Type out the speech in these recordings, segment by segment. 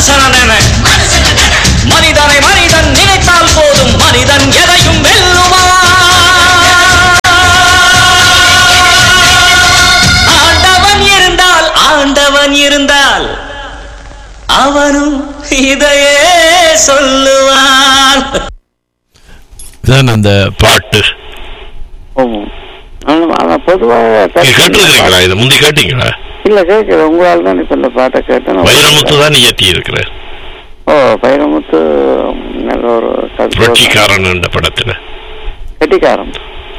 மனுஷன மனிதனை மனிதன் நினைத்தால் போதும் மனிதன் எதையும் வெல்லுவான் ஆண்டவன் இருந்தால் ஆண்டவன் இருந்தால் அவனும் இதையே சொல்லுவான் இதான் அந்த பாட்டு ஆமாம். ஆனா, ஆனா பொதுவாக நீங்க கேட்டிருக்கிறீங்களா இதை முந்தி கேட்டீங்களா இல்ல கேட்குது உங்களால் தான் இப்ப இந்த பாட்டை கேட்டேன் நான் வைரமுத்து தான் இயற்றி இருக்கிற ஓ பைரமுத்து நல்ல ஒரு கவிதை. புரட்சிக்காரன் என்ற படத்துல கெட்டிக்காரன்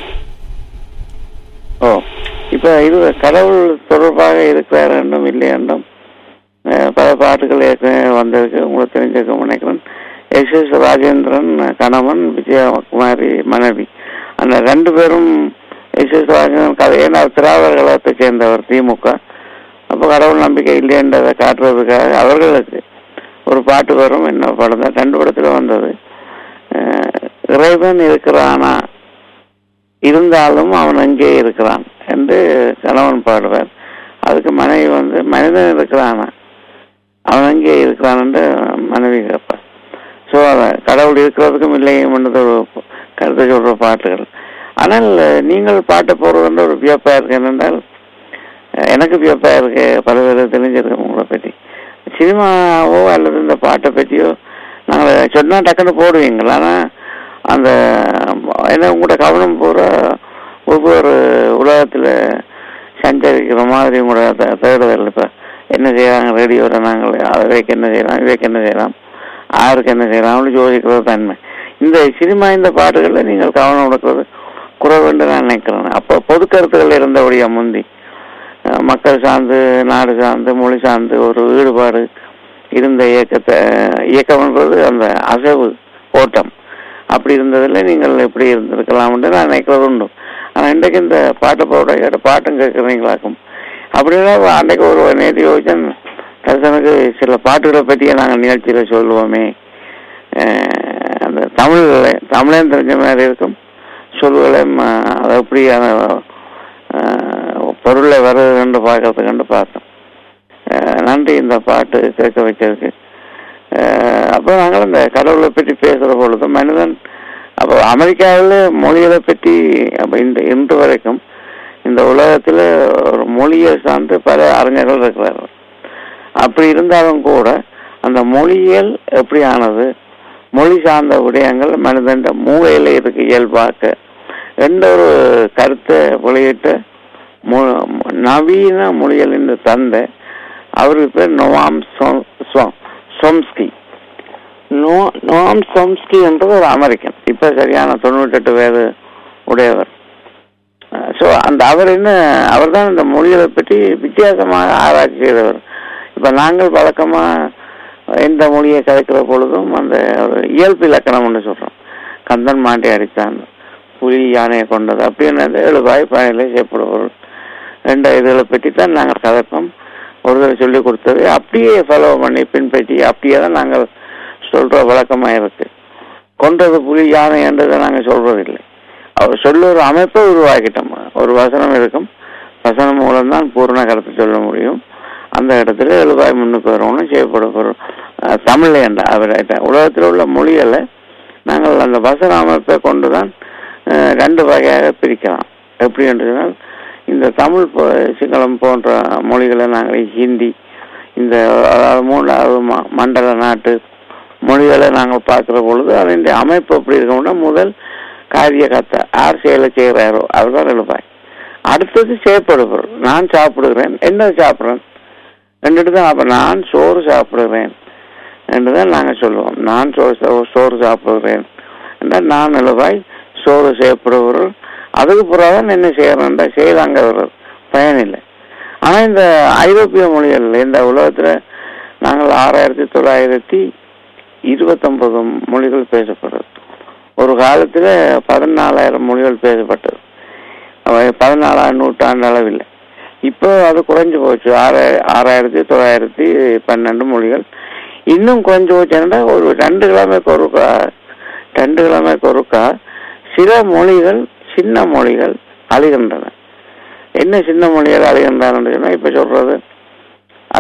ஓ இப்ப இது கடவுள் தொடர்பாக இருக்கிறார் என்றும் இல்லை என்றும் அஹ், பல பாட்டுகள் ஏற்கனவே வந்திருக்கு உங்களுக்கு தெரிஞ்சிருக்கும் நினைக்கிறேன் எஸ் எஸ் ராஜேந்திரன் கணவன் விஜயகுமாரி மனைவி அந்த ரெண்டு பேரும் எஸ் எஸ் ராஜேந்திரன் கதை ஏன்னா திராவிட கழகத்தை சேர்ந்தவர் திமுக அப்போ கடவுள் நம்பிக்கை இல்லைன்றதை காட்டுறதுக்காக அவர்களுக்கு ஒரு பாட்டு வரும் என்ன படம் தான் ரெண்டு படத்துல வந்தது அஹ், இறைவன் இருக்கிறானா இருந்தாலும் அவன் அங்கே இருக்கிறான் என்று கணவன் பாடுவார் அதுக்கு மனைவி வந்து மனிதன் இருக்கிறானா அவன் அங்கே இருக்கிறான் என்று மனைவி கேட்பார் ஸோ கடவுள் இருக்கிறதுக்கும் இல்லையும் என்றது ஒரு கருத்தை சொல்ற பாட்டுகள் ஆனால் நீங்கள் பாட்டு போடுறதுன்ற ஒரு வியப்பா இருக்கு என்னென்றால் அஹ், எனக்கு வியப்பா இருக்கு பல பேர் தெரிஞ்சிருக்கு உங்களை பற்றி சினிமாவோ அல்லது இந்த பாட்டை பற்றியோ நாங்கள் சொன்னா டக்குன்னு போடுவீங்களா ஆனால் அந்த என்ன உங்களோட கவனம் பூரா ஒவ்வொரு உலகத்தில் சஞ்சரிக்கிற மாதிரி உங்களோட தே- தேடுதல் இப்போ என்ன செய்யறாங்க ரேடியோவில் நாங்கள் அவைக்கு என்ன செய்யலாம் இவைக்கு என்ன செய்யலாம் ஆருக்கு என்ன செய்யலாம் அப்படி யோசிக்கிறது தன்மை இந்த சினிமா இந்த பாட்டுகளில் நீங்கள் கவனம் கொடுக்கறது குறைவு என்று நான் நினைக்கிறேன் அப்போ பொது கருத்துக்கள் இருந்தபடியா முந்தி அஹ் மக்கள் சார்ந்து நாடு சார்ந்து மொழி சார்ந்து ஒரு ஈடுபாடு இருந்த இயக்கத்தை இயக்கம்ன்றது அந்த அசைவு ஓட்டம் அப்படி இருந்ததில் நீங்கள் எப்படி இருந்திருக்கலாம்னு நான் நினைக்கிறது உண்டு ஆனால் இன்றைக்கு இந்த பாட்டை போட கேட்ட பாட்டும் கேட்குறீங்களாக்கும் அப்படின்னா அன்றைக்கு ஒரு நேற்று யோசிச்சேன் தரிசனுக்கு சில பாட்டுகளை பற்றியே நாங்கள் நிகழ்ச்சியில் சொல்லுவோமே அஹ் அந்த தமிழில் தமிழையும் தெரிஞ்ச மாதிரி இருக்கும் சொல்லுகளையும் அஹ், அது எப்படியான அஹ், பொருளை வருதுன்னு பார்க்கறதுக்கு கண்டு பார்த்தோம் அஹ், நன்றி இந்த பாட்டு கேட்க வச்சதுக்கு அஹ், அப்போ நாங்கள் இந்த கடவுளை பற்றி பேசுகிற பொழுது மனிதன் அப்போ அமெரிக்காவில் மொழிகளை பற்றி அப்போ இந்த இன்று வரைக்கும் இந்த உலகத்தில் ஒரு மொழியை சார்ந்து பல அறிஞர்கள் இருக்கிறார்கள் அப்படி இருந்தாலும் கூட அந்த மொழியியல் எப்படி ஆனது மொழி சார்ந்த விடயங்கள் மனிதன் மூளையில இருக்கு இயல்பாக்க என்ற ஒரு கருத்தை வெளியிட்ட மு- நவீன மொழிகளின் தந்தை அவருக்கு பேர் நோவாம் சோ- சோ- சோம்ஸ்கி நோ நோவாம் சோம்ஸ்கி என்றது ஒரு அமெரிக்கன் இப்ப சரியான தொண்ணூற்றெட்டு வயது உடையவர் ஸோ அந்த அவர் என்ன அவர் தான் இந்த மொழிகளை பற்றி வித்தியாசமாக ஆராய்ச்சி செய்தவர் இப்போ நாங்கள் வழக்கமாக எந்த மொழியை கதைக்கிற பொழுதும் அந்த ஒரு இயல்பு இலக்கணம்னு சொல்கிறோம் கந்தன் மாண்டி அடித்தான் புலி யானையை கொண்டது அப்படின்னு எழுபாய் பயனிலை செய்யப்படுபவர்கள் ரெண்டு இதுகளை பற்றி தான் நாங்கள் கதைப்போம் ஒருத்தர் சொல்லி கொடுத்தது அப்படியே ஃபாலோ பண்ணி பின்பற்றி அப்படியே தான் நாங்கள் சொல்கிற வழக்கமாக இருக்கு கொன்றது புலி யானை என்றதை நாங்கள் சொல்றதில்லை அவர் சொல்ல ஒரு அமைப்பை உருவாக்கிட்டோம் ஒரு வசனம் இருக்கும் வசனம் மூலம்தான் பூரண கருத்து சொல்ல முடியும் அந்த இடத்துல எழுபாய் முன்னுக்கு வரணும்னு செய்யப்படும் ஒரு அஹ், தமிழ்ல என்ற அவர் உலகத்தில் உள்ள மொழிகளை நாங்கள் அந்த வசன அமைப்பை கொண்டு தான் அஹ், ரெண்டு வகையாக பிரிக்கலாம் எப்படி என்று சொன்னால் இந்த தமிழ் போ- சிங்களம் போன்ற மொழிகளை நாங்கள் ஹிந்தி இந்த அதாவது மூன்றாவது ம- மண்டல நாட்டு மொழிகளை நாங்கள் பார்க்கிற பொழுது அதன் அமைப்பு எப்படி இருக்கும்னா முதல் காரிய கத்தை யார் செயலை செய்கிறாரோ அவர்தான் எழுப்பாய் அடுத்தது செய்யப்படுபவர் நான் சாப்பிடுகிறேன் என்ன சாப்பிட்றேன் ரெண்டுட்டு தான் அப்போ நான் சோறு சாப்பிடுகிறேன் என்று தான் நாங்கள் சொல்லுவோம் நான் சோறு சா- சோறு சாப்பிடுகிறேன் என்றால் நான் எழுவாய் சோறு செய்யப்படுபவர் அதுக்கு பிறகுதான் என்ன செய்யறேன்டா செய்யலாங்க வர்றது பயனில்லை ஆனால் இந்த ஐரோப்பிய மொழிகள் இந்த உலகத்தில் நாங்கள் ஆறாயிரத்தி தொள்ளாயிரத்தி இருபத்தொன்பது மொழிகள் பேசப்படுறது ஒரு காலத்தில் பதினாலாயிரம் மொழிகள் பேசப்பட்டது அவை பதினாலாம் நூற்றாண்டு அளவில் இப்போ அது குறைஞ்சு போச்சு ஆறு ஆறாயிரத்தி தொள்ளாயிரத்தி பன்னெண்டு மொழிகள் இன்னும் குறைஞ்சு போச்சுன்னா ஒரு ரெண்டு கிழமைக்கு ஒருக்கா ரெண்டு கிழமைக்கு ஒருக்கா சில மொழிகள் சின்ன மொழிகள் அழிகின்றன என்ன சின்ன மொழிகள் அழிகின்றன சொன்னா இப்ப சொல்றது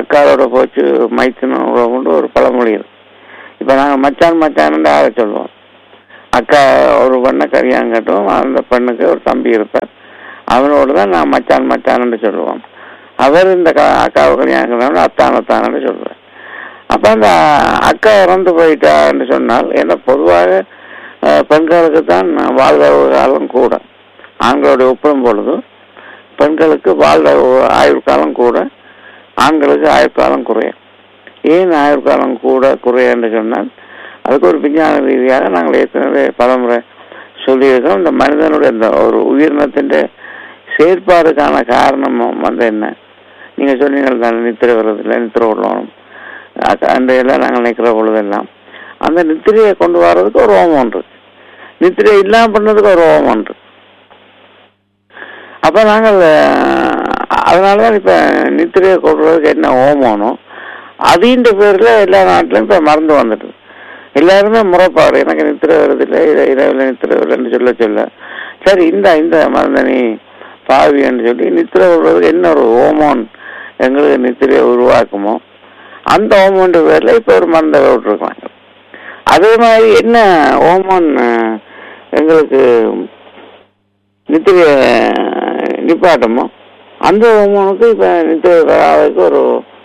அக்காவோட போச்சு மைத்துன உறவுண்டு ஒரு பழமொழி இருக்கு இப்போ நாங்கள் மச்சான் மச்சான்னு ஆக சொல்லுவோம் அக்கா ஒரு பெண்ணை கல்யாணம் கட்டுவோம் அந்த பெண்ணுக்கு ஒரு தம்பி இருப்பார் அவனோடு தான் நான் மச்சான் மச்சான்னு சொல்லுவோம் அவர் இந்த க- அக்காவை கல்யாணம் கட்டணும் அத்தான் அத்தான்னு சொல்லுவார் அப்போ அந்த அக்கா இறந்து போயிட்டான்னு சொன்னால் ஏன்னா பொதுவாக அஹ், பெண்களுக்கு தான் வாழ்வு காலம் கூட ஆண்களோட ஒப்பிடும் பொழுது பெண்களுக்கு வாழ்ற ஆயுள் காலம் கூட ஆண்களுக்கு ஆயுள் காலம் குறையும் ஏன் ஆயுள் காலம் கூட குறையன்னு சொன்னால் அதுக்கு ஒரு விஞ்ஞான ரீதியாக நாங்கள் ஏற்கனவே பலமுறை சொல்லியிருக்கோம் இந்த மனிதனுடைய இந்த ஒரு உயிரினத்தின் செயற்பாடுக்கான காரணம் வந்து என்ன நீங்கள் சொன்னீங்க தானே நித்திரை வர்றதில்லை நித்திரை விடணும் அந்த எல்லாம் நாங்கள் நிற்கிற பொழுதெல்லாம் அந்த நித்திரையை கொண்டு வர்றதுக்கு ஒரு ஹோமம் இருக்கு நித்திரை இல்லாமல் பண்ணதுக்கு ஒரு ஹோமம் இருக்கு அப்போ நாங்கள் அதனால தான் இப்போ நித்திரையை கொடுறதுக்கு என்ன ஹோமோனோ அதின்ற பேரில் எல்லா நாட்டிலும் இப்போ மறந்து வந்துட்டு எல்லாருமே முறைப்பாடு எனக்கு நித்திரை வருது இல்லை இதை இரவில் நித்திரை வருதுன்னு சொல்ல சொல்ல சரி இந்த இந்த மருந்த நீ பாவின்னு சொல்லி நித்திரை விடுறதுக்கு என்ன ஒரு ஹோமோன் எங்களுக்கு நித்திரையை உருவாக்குமோ அந்த ஹோமோன்ற பேரில் இப்போ ஒரு மருந்தை விட்டுருக்காங்க அதே மாதிரி என்ன ஹோமோன் அஹ், எங்களுக்கு நித்திரைய நிப்பாட்டமோ அந்த ஹோமோனுக்கு இப்போ நித்திரை வராதுக்கு ஒரு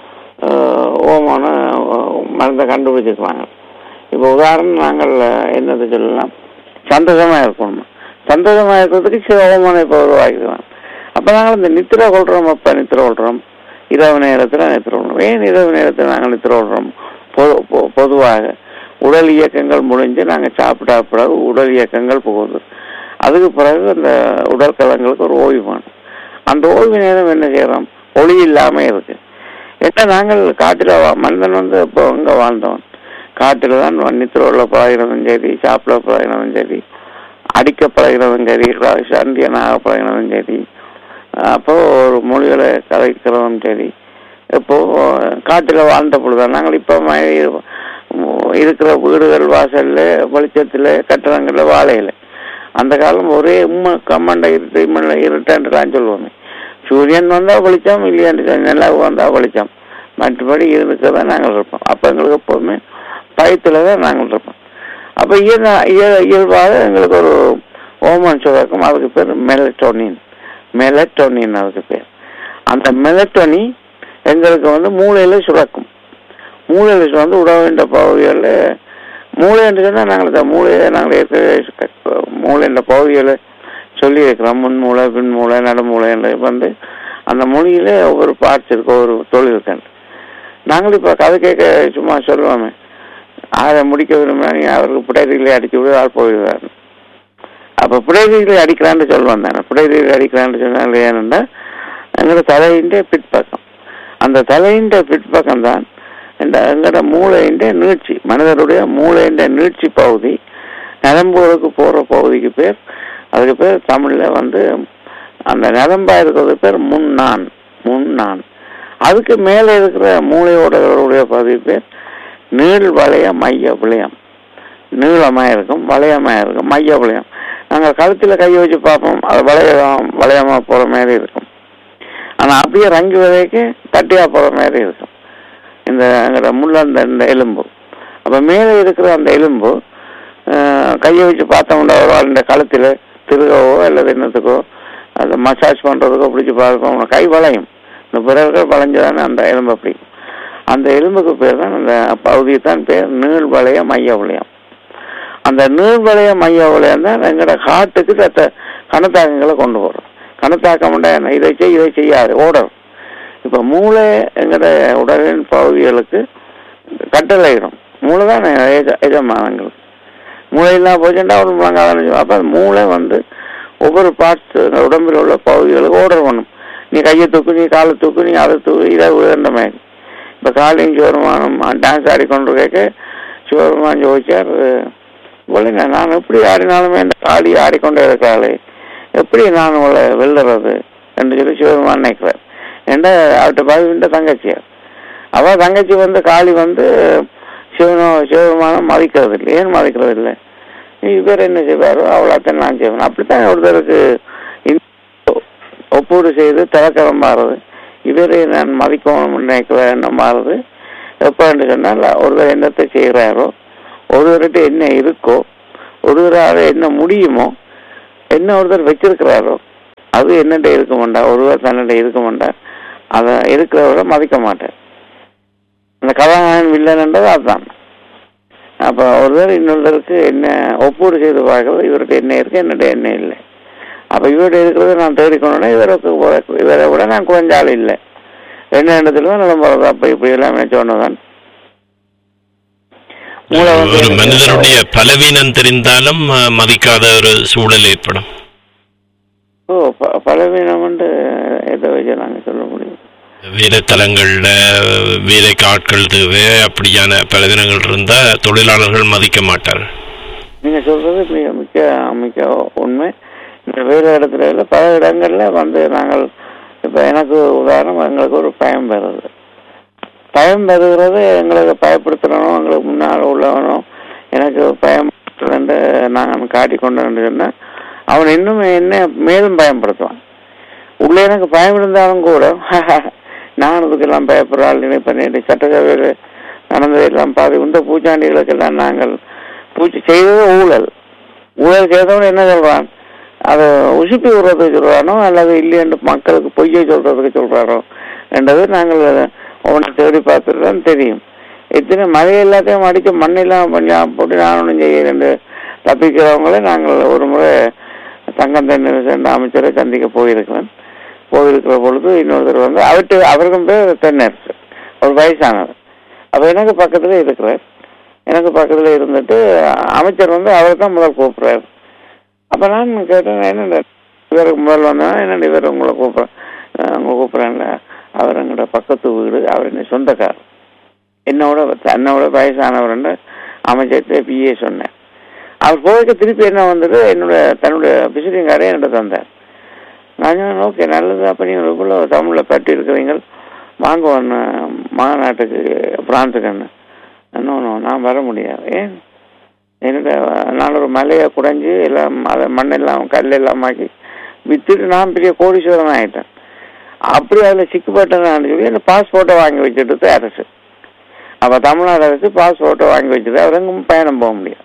அஹ், ஹோமோன அஹ், மருந்தை கண்டுபிடிச்சிருக்காங்க இப்போ உதாரணம் நாங்கள் என்னது சொல்லலாம் சந்தோஷமாக இருக்கணும் சந்தோஷமாக இருக்கிறதுக்கு சில ஹோமோனை இப்போ உருவாக்கிடுவாங்க அப்போ நாங்கள் இந்த நித்திரை கொள்கிறோம் அப்போ நித்திரை கொள்கிறோம் இரவு நேரத்தில் நித்திரை கொள்கிறோம் ஏன் இரவு நேரத்தில் நாங்கள் நித்திரை கொள்கிறோம் பொது பொ- பொதுவாக உடல் இயக்கங்கள் முடிஞ்சு நாங்கள் சாப்பிட்டா பிறகு உடல் இயக்கங்கள் போகுது அதுக்கு பிறகு அந்த உடல் கலங்களுக்கு ஒரு ஓய்வு வேணும் அந்த ஓய்வு நேரம் என்ன செய்யறோம் ஒளி இல்லாம இருக்கு ஏன்னா நாங்கள் காட்டில் மனிதன் வந்து இப்போ எங்க வாழ்ந்தவன் காட்டில் தான் நித்திரோல பழகினதும் சரி சாப்பிட பழகினதும் சரி அடிக்க பழகினதும் சரி ர- சண்டியனாக பழகினதும் சரி அப்போ ஒரு மொழிகளை கதைக்கிறதும் சரி இப்போ காட்டில் வாழ்ந்த பொழுது நாங்கள் இப்போ ம- இருக்கிற வீடுகள் வாசல்ல வெளிச்சத்தில் கட்டடங்கள்ல வாழையில அந்த காலம் ஒரே உண்மை கம்மண்ட இருட்டு இம்மண்ட இருட்டான்ட்டுலாம் சொல்லுவோமே சூரியன் வந்தா வெளிச்சம் இல்லையாண்டு நிலா வந்தா வெளிச்சம் மற்றபடி இருந்துக்க தான் நாங்கள் இருப்போம் அப்போ எங்களுக்கு எப்போவுமே பயத்தில் தான் நாங்கள் இருப்போம் அப்போ இயல்பா இய- இயல்பாக எங்களுக்கு ஒரு ஓமன் சுரக்கும் அதுக்கு பேர் மெலட்டோனின் மெலட்டோனின் அதுக்கு பேர் அந்த மெலட்டோனி எங்களுக்கு வந்து மூளையில சுரக்கும் மூளையில சுரந்து உடவின்ற பகுதிகளில் மூளை என்று சொன்னால் நாங்கள் இந்த மூளையை நாங்கள் ஏற்கனவே மூளைன்ற பகுதிகளை சொல்லி இருக்கிறோம் முன் மூளை பின் மூளை நடுமூளை என்று வந்து அந்த மொழியில ஒவ்வொரு பார்ட்ஸ் இருக்கு ஒவ்வொரு தொழில் இருக்கு நாங்கள் இப்போ கதை கேட்க சும்மா சொல்லுவோமே அதை முடிக்க விரும்பினா நீ அவருக்கு புடையிலே அடிச்சு விடு ஆள் போயிடுவார் அப்போ புடையிலே அடிக்கலான்னு சொல்லுவான் தானே புடையிலே அடிக்கலான்னு சொன்னால் ஏனென்றா எங்களோட தலையின் பிற்பக்கம் அந்த தலையின் பிற்பக்கம் தான் இந்த எங்களோட மூளையின் நீட்சி மனிதருடைய மூளையின் நீட்சி பகுதி நரம்புகளுக்கு போகிற பகுதிக்கு பேர் அதுக்கு பேர் தமிழில் வந்து அந்த நரம்பா இருக்கிறது பேர் முன்னான் முன்னான் அதுக்கு மேலே இருக்கிற மூளையோடகளுடைய பகுதி பேர் நீள் வளைய மைய விளையம் நீளமாக இருக்கும் வளையமாக இருக்கும் மைய விளையம் நாங்கள் கழுத்தில் கை வச்சு பார்ப்போம் அது வளையம் வளையமாக போகிற மாதிரி இருக்கும் ஆனால் அப்படியே ரங்கி விதைக்கு தட்டியாக போகிற மாதிரி இருக்கும் இந்த எங்களோட முள்ள அந்த இந்த எலும்பு அப்போ மேலே இருக்கிற அந்த எலும்பு அஹ், கையை வச்சு பார்த்தோம்னா ஒரு ஆள் இந்த கழுத்தில் திருகவோ அல்லது என்னத்துக்கோ அந்த மசாஜ் பண்ணுறதுக்கோ பிடிச்சி பார்ப்போம் கை வளையும் இந்த பிறர்கள் வளைஞ்சதானே அந்த எலும்பு அப்படி அந்த எலும்புக்கு பேர் தான் அந்த பகுதிக்கு தான் பேர் நீள் வளைய மைய வளையம் அந்த நீள் வளைய மைய வளையம் தான் எங்களோட காட்டுக்கு தட்ட கணத்தாக்கங்களை கொண்டு போகிறோம் கணத்தாக்கம்னா என்ன இதை செய் இதை செய்யாது ஓடர் இப்போ மூளை எங்களோட உடலின் பகுதிகளுக்கு கட்டளையிடும் மூளை தான் எஜ- எஜமானங்களுக்கு மூளையெல்லாம் போச்சுட்டா ஒரு முழங்காதான் அப்போ மூளை வந்து ஒவ்வொரு பார்ட்ஸ் உடம்பில் உள்ள பகுதிகளுக்கு ஆர்டர் பண்ணும் நீ கையை தூக்கு நீ காலை தூக்கு நீ அதை தூக்கு இதை விழுந்த மாதிரி இப்போ காலையும் சிவருமானம் டான்ஸ் ஆடிக்கொண்டு கேட்க சிவருமான் ஜோதிச்சார் சொல்லுங்க நான் எப்படி ஆடினாலுமே இந்த காளி ஆடிக்கொண்டே இருக்காளே எப்படி நான் உங்களை வெல்லுறது என்று சொல்லி சிவருமான் நினைக்கிறார் ஏன்னா அவர்கிட்ட பாவின்ற தங்கச்சியார் அவ தங்கச்சி வந்து காளி வந்து சிவனோ சிவபெருமானம் மதிக்கிறது இல்லை ஏன் மதிக்கிறது இல்லை இவர் என்ன செய்வாரோ அவ்வளோத்தான் நான் செய்வேன் அப்படித்தான் ஒருத்தருக்கு இந்த ஒப்பீடு செய்து திறக்கரம் பாடுறது இவரை நான் மதிக்கணும் நினைக்கிற எண்ணம் மாறுது எப்போன்னு சொன்னால் ஒருவர் என்னத்தை செய்கிறாரோ ஒருவர்கிட்ட என்ன இருக்கோ ஒருவரால் என்ன முடியுமோ என்ன ஒருத்தர் வச்சிருக்கிறாரோ அது என்னட்ட இருக்க மாட்டா ஒருவர் தன்னிட்ட இருக்க மாட்டா அதை இருக்கிறவரை மதிக்க மாட்டேன் அந்த கதாநாயகன் வில்லன்ன்றது அதுதான் அப்போ ஒருவர் இன்னொருத்தருக்கு என்ன ஒப்பீடு செய்து பார்க்கறது இவர்கிட்ட என்ன இருக்கு என்னட்ட என்ன இல்லை அப்போ இவர்கிட்ட இருக்கிறத நான் தேடிக்கணும்னா இவருக்கு ஒரு- இவரை விட நான் குறைஞ்ச ஆள் இல்லை என்ன இடத்துல தான் நிலம் போகிறது அப்போ இப்படி எல்லாம் சொன்னதான் மூளை வந்து ஒரு எனக்கு- மனிதனுடைய பலவீனம் தெரிந்தாலும் அஹ், மதிக்காத ஒரு சூழல் ஏற்படும் ஓ ப- பலவீனம் வந்து எதை வச்சு நாங்கள் சொல்ல முடியும் வேலைத்தலங்கள்ல வேலைக்கு ஆட்கள் தேவை அப்படியான பலவீனங்கள் இருந்தா தொழிலாளர்கள் மதிக்க மாட்டார்கள் நீங்க சொல்றது மிக மிக்க மிக்க உண்மை இந்த வேலை இடத்துல இல்ல பல இடங்கள்ல வந்து நாங்கள் இப்ப எனக்கு உதாரணம் எங்களுக்கு ஒரு பயம் வருது பயம் வருகிறது எங்களுக்கு பயப்படுத்தணும் எங்களுக்கு முன்னால் உள்ளவனும் எனக்கு பயம் என்று நான் காட்டி கொண்டேன்னு சொன்னா அவன் இன்னும் என்ன மேலும் பயன்படுத்துவான் உள்ள எனக்கு பயம் இருந்தாலும் கூட நான் அதுக்கெல்லாம் பயப்படுறாள் நினைப்பேன் சட்டசபையில் நடந்ததெல்லாம் பாரு இந்த பூச்சாண்டிகளுக்கெல்லாம் நாங்கள் பூச்சி செய்தது ஊழல் ஊழல் செய்தவன் என்ன சொல்றான் அதை உசுப்பி விடுறதுக்கு சொல்றானோ அல்லது இல்லையென்று மக்களுக்கு பொய்யை சொல்றதுக்கு சொல்றாரோ என்றது நாங்கள் அவனை தேடி பார்த்துட்டு தான் தெரியும் எத்தனை மழை எல்லாத்தையும் அடித்து மண்ணெல்லாம் கொஞ்சம் போட்டு நான் ஒன்றும் செய்யலன்னு தப்பிக்கிறவங்களே நாங்கள் ஒரு முறை தங்கம் தென்னரசு என்ற அமைச்சரை சந்திக்க போயிருக்கிறேன் போயிருக்கிற பொழுது இன்னொருத்தர் வந்து அவர்கிட்ட அவருக்கும் பேர் தென்னரசு ஒரு வயசானவர் அப்போ எனக்கு பக்கத்துல இருக்கிறார் எனக்கு பக்கத்துல இருந்துட்டு அமைச்சர் வந்து அவர் தான் முதல் கூப்பிடுறாரு அப்ப நான் கேட்டேன் என்னடா இவருக்கு முதல் வந்தா என்னடா இவர் உங்களை கூப்பிடுறேன் உங்களை கூப்பிடுறேன்ல அவர் எங்களோட பக்கத்து வீடு அவர் என்ன சொந்தக்காரர் என்னோட தன்னோட வயசானவர் அமைச்சர்கிட்ட பிஏ சொன்னேன் அவர் போய்க்க திருப்பி என்ன வந்தது என்னோட தன்னுடைய விசிட்டிங் கார்டை என்கிட்ட தந்தார் நான் சொன்னேன் ஓகே நல்லது அப்போ நீங்கள் இவ்வளோ தமிழில் பற்றி இருக்கிறீங்க வாங்க ஒன்று மாநாட்டுக்கு பிரான்ஸுக்குன்னு இன்னும் நான் வர முடியாது ஏன் என்னோட நான் ஒரு மலையை குடைஞ்சி எல்லாம் அதை மண்ணெல்லாம் கல்லெல்லாம் ஆக்கி வித்துட்டு நான் பெரிய கோடீஸ்வரன் ஆகிட்டேன் அப்படி அதில் சிக்கப்பட்டேன்னு சொல்லி அந்த பாஸ்போர்ட்டை வாங்கி வச்சுட்டு அரசு அப்போ தமிழ்நாடு அரசு பாஸ்போர்ட்டை வாங்கி வச்சுட்டு அவர் எங்கும் பயணம் போக முடியாது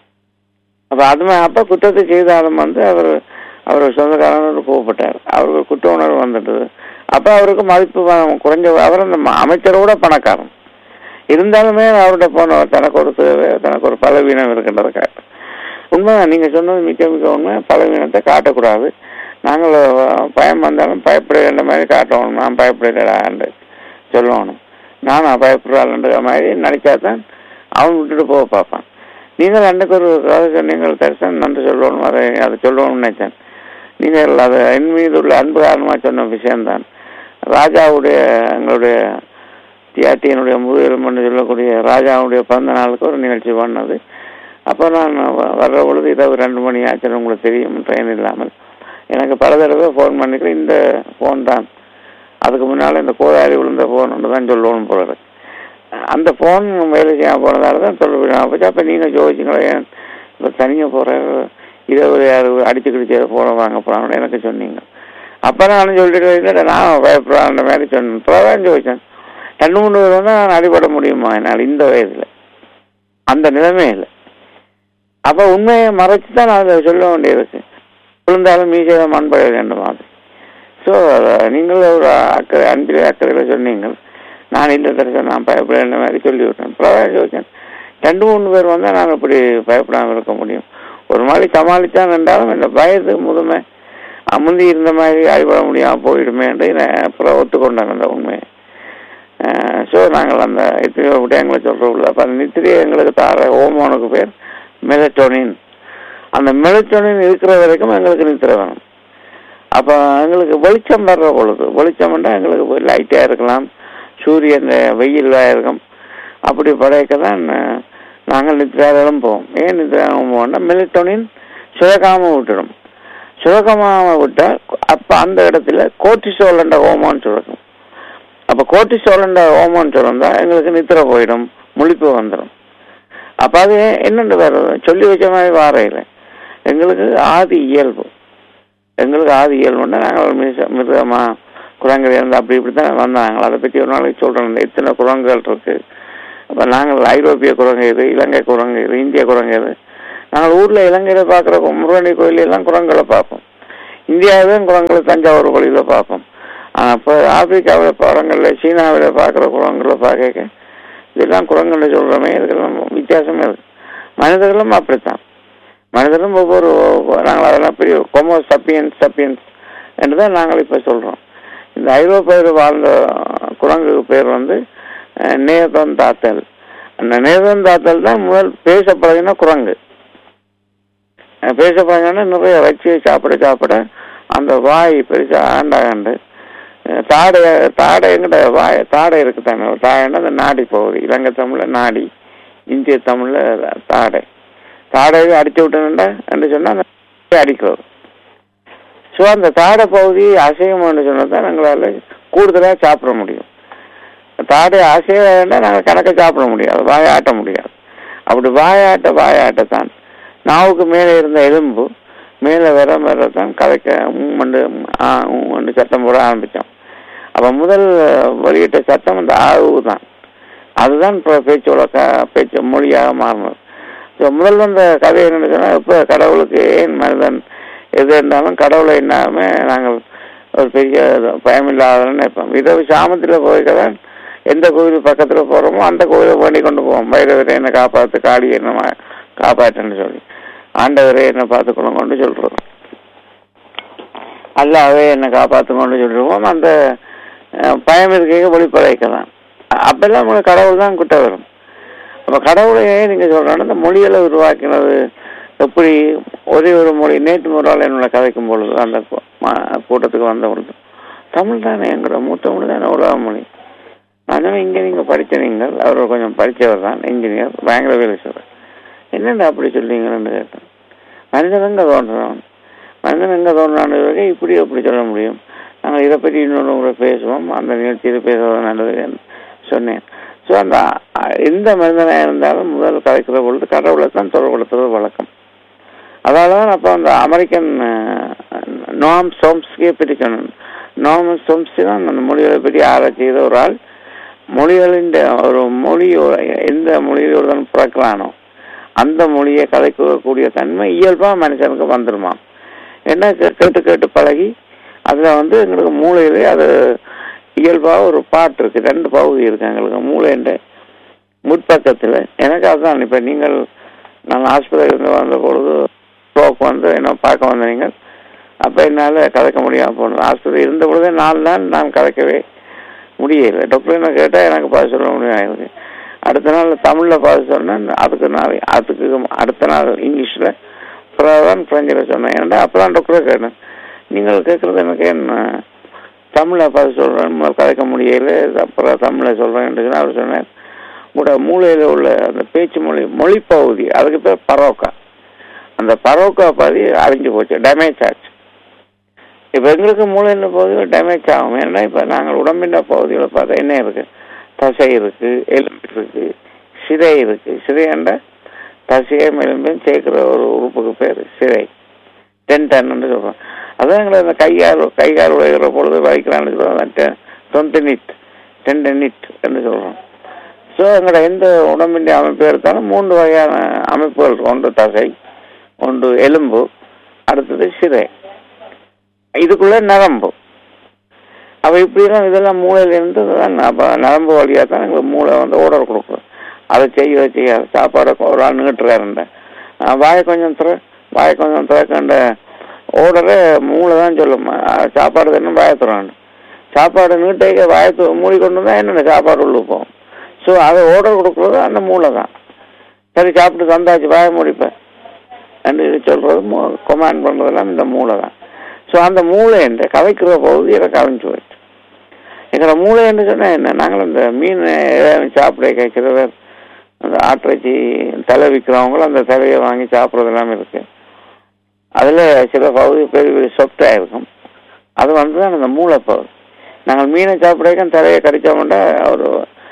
அப்போ அது மா- அப்போ குற்றத்தை செய்தாலும் வந்து அவர் அவர் சொந்தக்காரனோடு கூப்பிட்டார் அவருக்கு குற்ற உணர்வு வந்துட்டது அப்போ அவருக்கு மதிப்பு வ- குறைஞ்ச அவர் அந்த ம- அமைச்சரோட பணக்காரன் இருந்தாலுமே அவர்கிட்ட போன தனக்கு ஒரு தேவை, தனக்கு ஒரு பலவீனம் இருக்கின்றதை காட்டு உண்மைதான் நீங்க சொன்னது மிக்க மிக்க உண்மை பலவீனத்தை காட்டக்கூடாது நாங்கள் அஹ், பயம் வந்தாலும் பயப்படுகின்ற மாதிரி காட்டணும் நான் பயப்படுகிறான்னு சொல்லணும் நானும் பயப்படுறாள்ன்ற மாதிரி நடிச்சா தான் அவன் விட்டுட்டு போக பார்ப்பான் நீங்கள் அன்றைக்கு ஒரு கதை சொன்னீங்க தரிசனம் நன்றி சொல்லணும் அதை அதை சொல்லணும்னு நினைச்சேன் நீங்கள் அது என் மீது உள்ள அன்பு காரணமாக சொன்ன விஷயம்தான் ராஜாவுடைய எங்களுடைய தியாட்டியனுடைய முதுகெலும்புன்னு சொல்லக்கூடிய ராஜாவுடைய பிறந்த நாளுக்கு ஒரு நிகழ்ச்சி பண்ணது அப்போ நான் வ- வர்ற பொழுது இரவு ரெண்டு மணி ஆச்சுன்னு உங்களுக்கு தெரியும் ட்ரெயின் இல்லாமல் எனக்கு பல தடவை ஃபோன் பண்ணிக்கிறேன் இந்த ஃபோன் தான் அதுக்கு முன்னால் இந்த கோதாரி விழுந்த ஃபோன் தான் சொல்லணும் போல இருக்கு. அந்த ஃபோன் வேலை செய்யாம போனதால தான் சொல்ல போச்சு அப்போ நீங்கள் ஜோதிச்சிங்களா ஏன் இப்போ தனியாக போகிற இரவு யாரு அடிச்சு கிடிச்சு போன வாங்க போகிறாங்கன்னு எனக்கு சொன்னீங்க அப்போ நான் சொல்லிட்டு இல்லை நான் பயப்படுறான்ற மாதிரி சொன்னேன் இப்போ தான் ஜோதிச்சேன் ரெண்டு மூணு பேர் வந்து நான் அடிபட முடியுமா என்னால் இந்த வயதில் அந்த நிலைமை இல்லை அப்போ உண்மையை மறைச்சு தான் நான் அதை சொல்ல வேண்டியிருக்கு விழுந்தாலும் மீசையை மண்பட வேண்டும் மாதிரி ஸோ நீங்கள் ஒரு அக்கறை அன்பிலே அக்கறையில் சொன்னீங்க நான் இல்லை தரிசனம் நான் பயப்பட மாதிரி சொல்லி விட்டேன் பிரகாஷ் யோசன் ரெண்டு மூணு பேர் வந்தால் நாங்கள் இப்படி பயப்படாமல் இருக்க முடியும் ஒரு மாதிரி சமாளித்தான் என்றாலும் இந்த வயது முதுமை அஹ், முந்தி இருந்த மாதிரி அடிபட முடியாமல் போயிடுமே என்று நான் அப்புறம் ஒத்துக்கொண்டேன் அந்த உண்மையை ஸோ நாங்கள் அந்த எத்தனையோ விடயங்களை சொல்கிறோம்ல அப்போ அந்த நித்திரையை எங்களுக்கு தார ஹோமோனுக்கு பேர் மெலட்டோனின் அந்த மெலட்டோனின் இருக்கிற வரைக்கும் எங்களுக்கு நித்திரை வேணும் அப்போ எங்களுக்கு வெளிச்சம் வர்ற பொழுது வெளிச்சம்னா எங்களுக்கு லைட்டாக இருக்கலாம் சூரியன் வெயிலாக இருக்கும் அப்படி படைக்க தான் அஹ், நாங்கள் நித்திராலும் போவோம் ஏன் நித்திராலும் போவோம்னா மெலட்டோனின் சுரக்காமல் விட்டுடும் சுரக்கமாக விட்டால் அப்போ அந்த இடத்துல கோர்ட்டிசோல் என்ற ஹோமோன் சுரக்கும் அப்போ கோர்ட்டிசோல் என்ற ஹோமோன் சுரந்தா எங்களுக்கு நித்திரை போயிடும் முழிப்பு வந்துடும் அப்போ அது என்னென்று வேறு சொல்லி வச்ச மாதிரி வாரையில் எங்களுக்கு ஆதி இயல்பு எங்களுக்கு ஆதி இயல்புன்னா நாங்கள் மிருக மிருகமாக குரங்குகள் இருந்து அப்படி இப்படி தான் வந்தாங்க அதை பற்றி ஒரு நாளைக்கு சொல்கிறேன் இந்த எத்தனை குரங்குகள் இருக்கு அப்போ நாங்கள் ஐரோப்பிய குரங்கு இது இலங்கை குரங்கு இது இந்திய குரங்கு இது நாங்கள் ஊரில் இலங்கையில் பார்க்குற முருகனி கோயில் எல்லாம் குரங்குகளை பார்ப்போம் இந்தியாவிலும் குரங்குகளை தஞ்சாவூர் கோயிலில் பார்ப்போம் ஆனால் இப்போ ஆப்பிரிக்காவில் படங்களில் சீனாவில் பார்க்குற குரங்குகளை பார்க்க இதெல்லாம் குரங்குன்னு சொல்கிறோமே இதுக்கெல்லாம் வித்தியாசமே இருக்கு மனிதர்களும் அப்படித்தான் மனிதர்களும் ஒவ்வொரு நாங்கள் அதெல்லாம் பெரிய கொமோ சப்பியன்ஸ் சப்பியன்ஸ் என்று தான் நாங்கள் இப்போ சொல்கிறோம் இந்த ஐரோப்பியர் வாழ்ந்த குரங்குக்கு பேர் வந்து அஹ், நேதன் தாத்தல் அந்த நேதன் தாத்தல் தான் முதல் பேச பழகின குரங்கு அஹ், பேச பழகினா நிறைய வச்சு சாப்பிட சாப்பிட அந்த வாய் பெருசா ஆண்டாண்டு அஹ், தாடை தாடை எங்கிட்ட வாய் தாடை இருக்கு தானே தாடைன்னா அந்த நாடி போகுது இலங்கை தமிழ்ல நாடி இந்திய தமிழ்ல தாடை தாடையை அடிச்சு விட்டணுண்டா என்று சொன்னா அந்த தாடையை அடிக்கிறது ஸோ அந்த தாடை பகுதி அசைவம்னு சொன்னால் தான் எங்களால் கூடுதலாக சாப்பிட முடியும் தாடை அசைவம்னா நாங்கள் கணக்க சாப்பிட முடியாது வாயாட்ட முடியாது அப்படி வாயாட்ட வாயாட்டத்தான் நாவுக்கு மேலே இருந்த எலும்பு மேலே வர வர தான் கதைக்க மூமெண்டு மூமெண்டு சத்தம் போட ஆரம்பித்தோம் அப்போ முதல் வெளியிட்ட சத்தம் அந்த ஆவு தான் அதுதான் இப்போ பேச்சோட க பேச்சு மொழியாக மாறினது ஸோ முதல்ல இந்த கதை என்னன்னு சொன்னால் இப்போ கடவுளுக்கு ஏன் மனிதன் எது இருந்தாலும் கடவுளை என்னாம நாங்கள் ஒரு பெரிய பயமில்லாதன்னு நினைப்போம் இரவு சாமத்தில் போய்க்கதான் எந்த கோயில் பக்கத்தில் போகிறோமோ அந்த கோயிலை வேண்டி கொண்டு போவோம் பைரவரை என்னை காப்பாற்று காளி என்ன மா- காப்பாற்றுன்னு சொல்லி ஆண்டவரே என்னை பார்த்துக்கணும் கொண்டு சொல்கிறோம் அல்லாவே என்னை காப்பாற்றுங்கன்னு சொல்லிடுவோம் அந்த அஹ், பயம் இருக்க வெளிப்படைக்கலாம் அப்பெல்லாம் உங்களுக்கு கடவுள் தான் கிட்ட வரும் அப்போ கடவுளையே நீங்கள் சொல்கிறோன்னா இந்த மொழிகளை உருவாக்கினது எப்படி ஒரே ஒரு மொழி நேற்று ஒரு ஆள் என்னோட கதைக்கும் பொழுது அந்த கூ- மா- கூட்டத்துக்கு வந்த பொழுது தமிழ் தானே எங்களோட மூத்த மொழி தானே உலக மொழி அதனால இங்கே நீங்கள் படித்த நீங்கள் அவர் கொஞ்சம் படித்தவர் தான் இன்ஜினியர் பயங்கர வேலை செய்வார் என்னென்ன அப்படி சொல்றீங்கன்னு கேட்டேன் மனிதன் எங்கே தோன்றுறான் மனிதன் எங்கே தோன்றான்னு இப்படி அப்படி சொல்ல முடியும் நாங்கள் இதை பற்றி இன்னொரு முறை பேசுவோம் அந்த நிகழ்ச்சியில் பேசுவது நல்லது சொன்னேன் ஸோ அந்த அஹ், எந்த மனிதனாக இருந்தாலும் முதல் கலைக்கிற பொழுது கடவுளை தான் தொடர்படுத்துறது வழக்கம் அதால தான் அப்போ அந்த அமெரிக்கன் நோம் சோம்ஸ்கியை பிரிக்கணும் நோம் சோம்ஸ்கி தான் அந்த மொழிகளை பற்றி ஆராய்ச்சி செய்த ஒரு ஆள் மொழிகளின் ஒரு மொழி ஒரு- எந்த மொழியில் ஒருத்தன் பிறக்கிறானோ அந்த மொழியை கலைக்கக்கூடிய தன்மை இயல்பா மனுஷனுக்கு வந்துருமா என்ன கே- கேட்டு கேட்டு பழகி அதுல வந்து எங்களுக்கு மூளையிலே அது இயல்பா ஒரு பாட்டு இருக்கு ரெண்டு பகுதி இருக்கு எங்களுக்கு மூளைன்ற முற்பக்கத்துல எனக்கு அதுதான் இப்ப நீங்கள் நான் ஆஸ்பத்திரியில இருந்து வந்த பொழுது ஸ்ட்ரோக் வந்து என்ன பார்க்க வந்த நீங்கள் அப்ப என்னால கதைக்க முடியாம போனது ஆஸ்பத்திரி இருந்த பொழுதே நாலு நாள் நான் கதைக்கவே முடியல டாக்டர் என்ன கேட்டா எனக்கு பார்த்து சொல்ல முடியும் எனக்கு அடுத்த நாள் தமிழ்ல பார்த்து சொன்னேன் அதுக்கு நாள் அதுக்கு அடுத்த நாள் இங்கிலீஷ்ல அப்புறம் பிரெஞ்சில் சொன்னேன் ஏன்டா அப்பதான் டாக்டரை கேட்டேன் நீங்கள் கேட்கறது எனக்கு என்ன தமிழை பார்த்து சொல்றேன் முதல் கதைக்க முடியல அப்புறம் தமிழை சொல்றேன் சொன்னா அவர் சொன்னார் உங்களோட மூளையில உள்ள அந்த பேச்சு மொழி மொழி பகுதி அதுக்கு பேர் பரோக்கா அந்த பரோக்கா பகுதி அழிஞ்சு போச்சு டேமேஜ் ஆச்சு இப்ப எங்களுக்கு மூளையில பகுதி டேமேஜ் ஆகும் ஏன்னா இப்ப நாங்கள் உடம்பின் பகுதிகளை பார்த்தா என்ன இருக்கு தசை இருக்கு எலும்பு இருக்கு சிதை இருக்கு சிதையண்ட தசையும் எலும்பையும் சேர்க்கிற ஒரு உறுப்புக்கு பேர் சிதை டென்டன்னு சொல்றோம் அதான் எங்களை அந்த கையால் கைகால் உழைகிற பொழுது வலிக்கிறான்னு சொல்றோம் தொண்டு நிட் டென்டன் நிட் என்று சொல்றோம் ஸோ எங்களோட எந்த உடம்பின் அமைப்பு எடுத்தாலும் மூன்று வகையான அமைப்புகள் இருக்கு. ஒன்று தசை ஒன்று எலும்பு அடுத்தது சிதை இதுக்குள்ள நரம்பு அப்ப இப்படிலாம் இதெல்லாம் மூளையில இருந்து தான் அப்ப நரம்பு வழியா தான் எங்களுக்கு மூளை வந்து ஓடர் கொடுக்கும் அதை செய்ய செய்யாது சாப்பாடை ஒரு ஆள் நீட்டுறாருண்ட வாயை கொஞ்சம் திற வாயை கொஞ்சம் திறக்கண்ட ஓடரை மூளை தான் சொல்லும் அஹ் சாப்பாடு தானே வாயை திறந்து சாப்பாடு நீட்டை வாயை து- மூடிக்கொண்டு தான் என்னென்ன சாப்பாடு உள்ள போகும் ஸோ அதை ஓடர் கொடுக்குறது அந்த மூளை தான் சரி சாப்பிட்டு தந்தாச்சு வாயை முடிப்பேன் என்று சொல்றது கொமாண்ட் பண்றதெல்லாம் இந்த மூளை தான் ஸோ அந்த மூளை என்று கலைக்கிற பகுதி இதை கலைஞ்சு போயிடுச்சு எங்களை மூளை என்று சொன்னா என்ன நாங்கள் இந்த மீன் ஏதாவது சாப்பிட கேட்கிறவர் அந்த ஆட்டிறைச்சி தலை விற்கிறவங்களும் அந்த தலையை வாங்கி சாப்பிட்றது எல்லாமே இருக்கு அதுல சில பகுதி பெரிய பெரிய சொப்டா இருக்கும் அது வந்து தான் அந்த மூளை பகுதி நாங்கள் மீனை சாப்பிட தலையை கடிச்சோம்னா ஒரு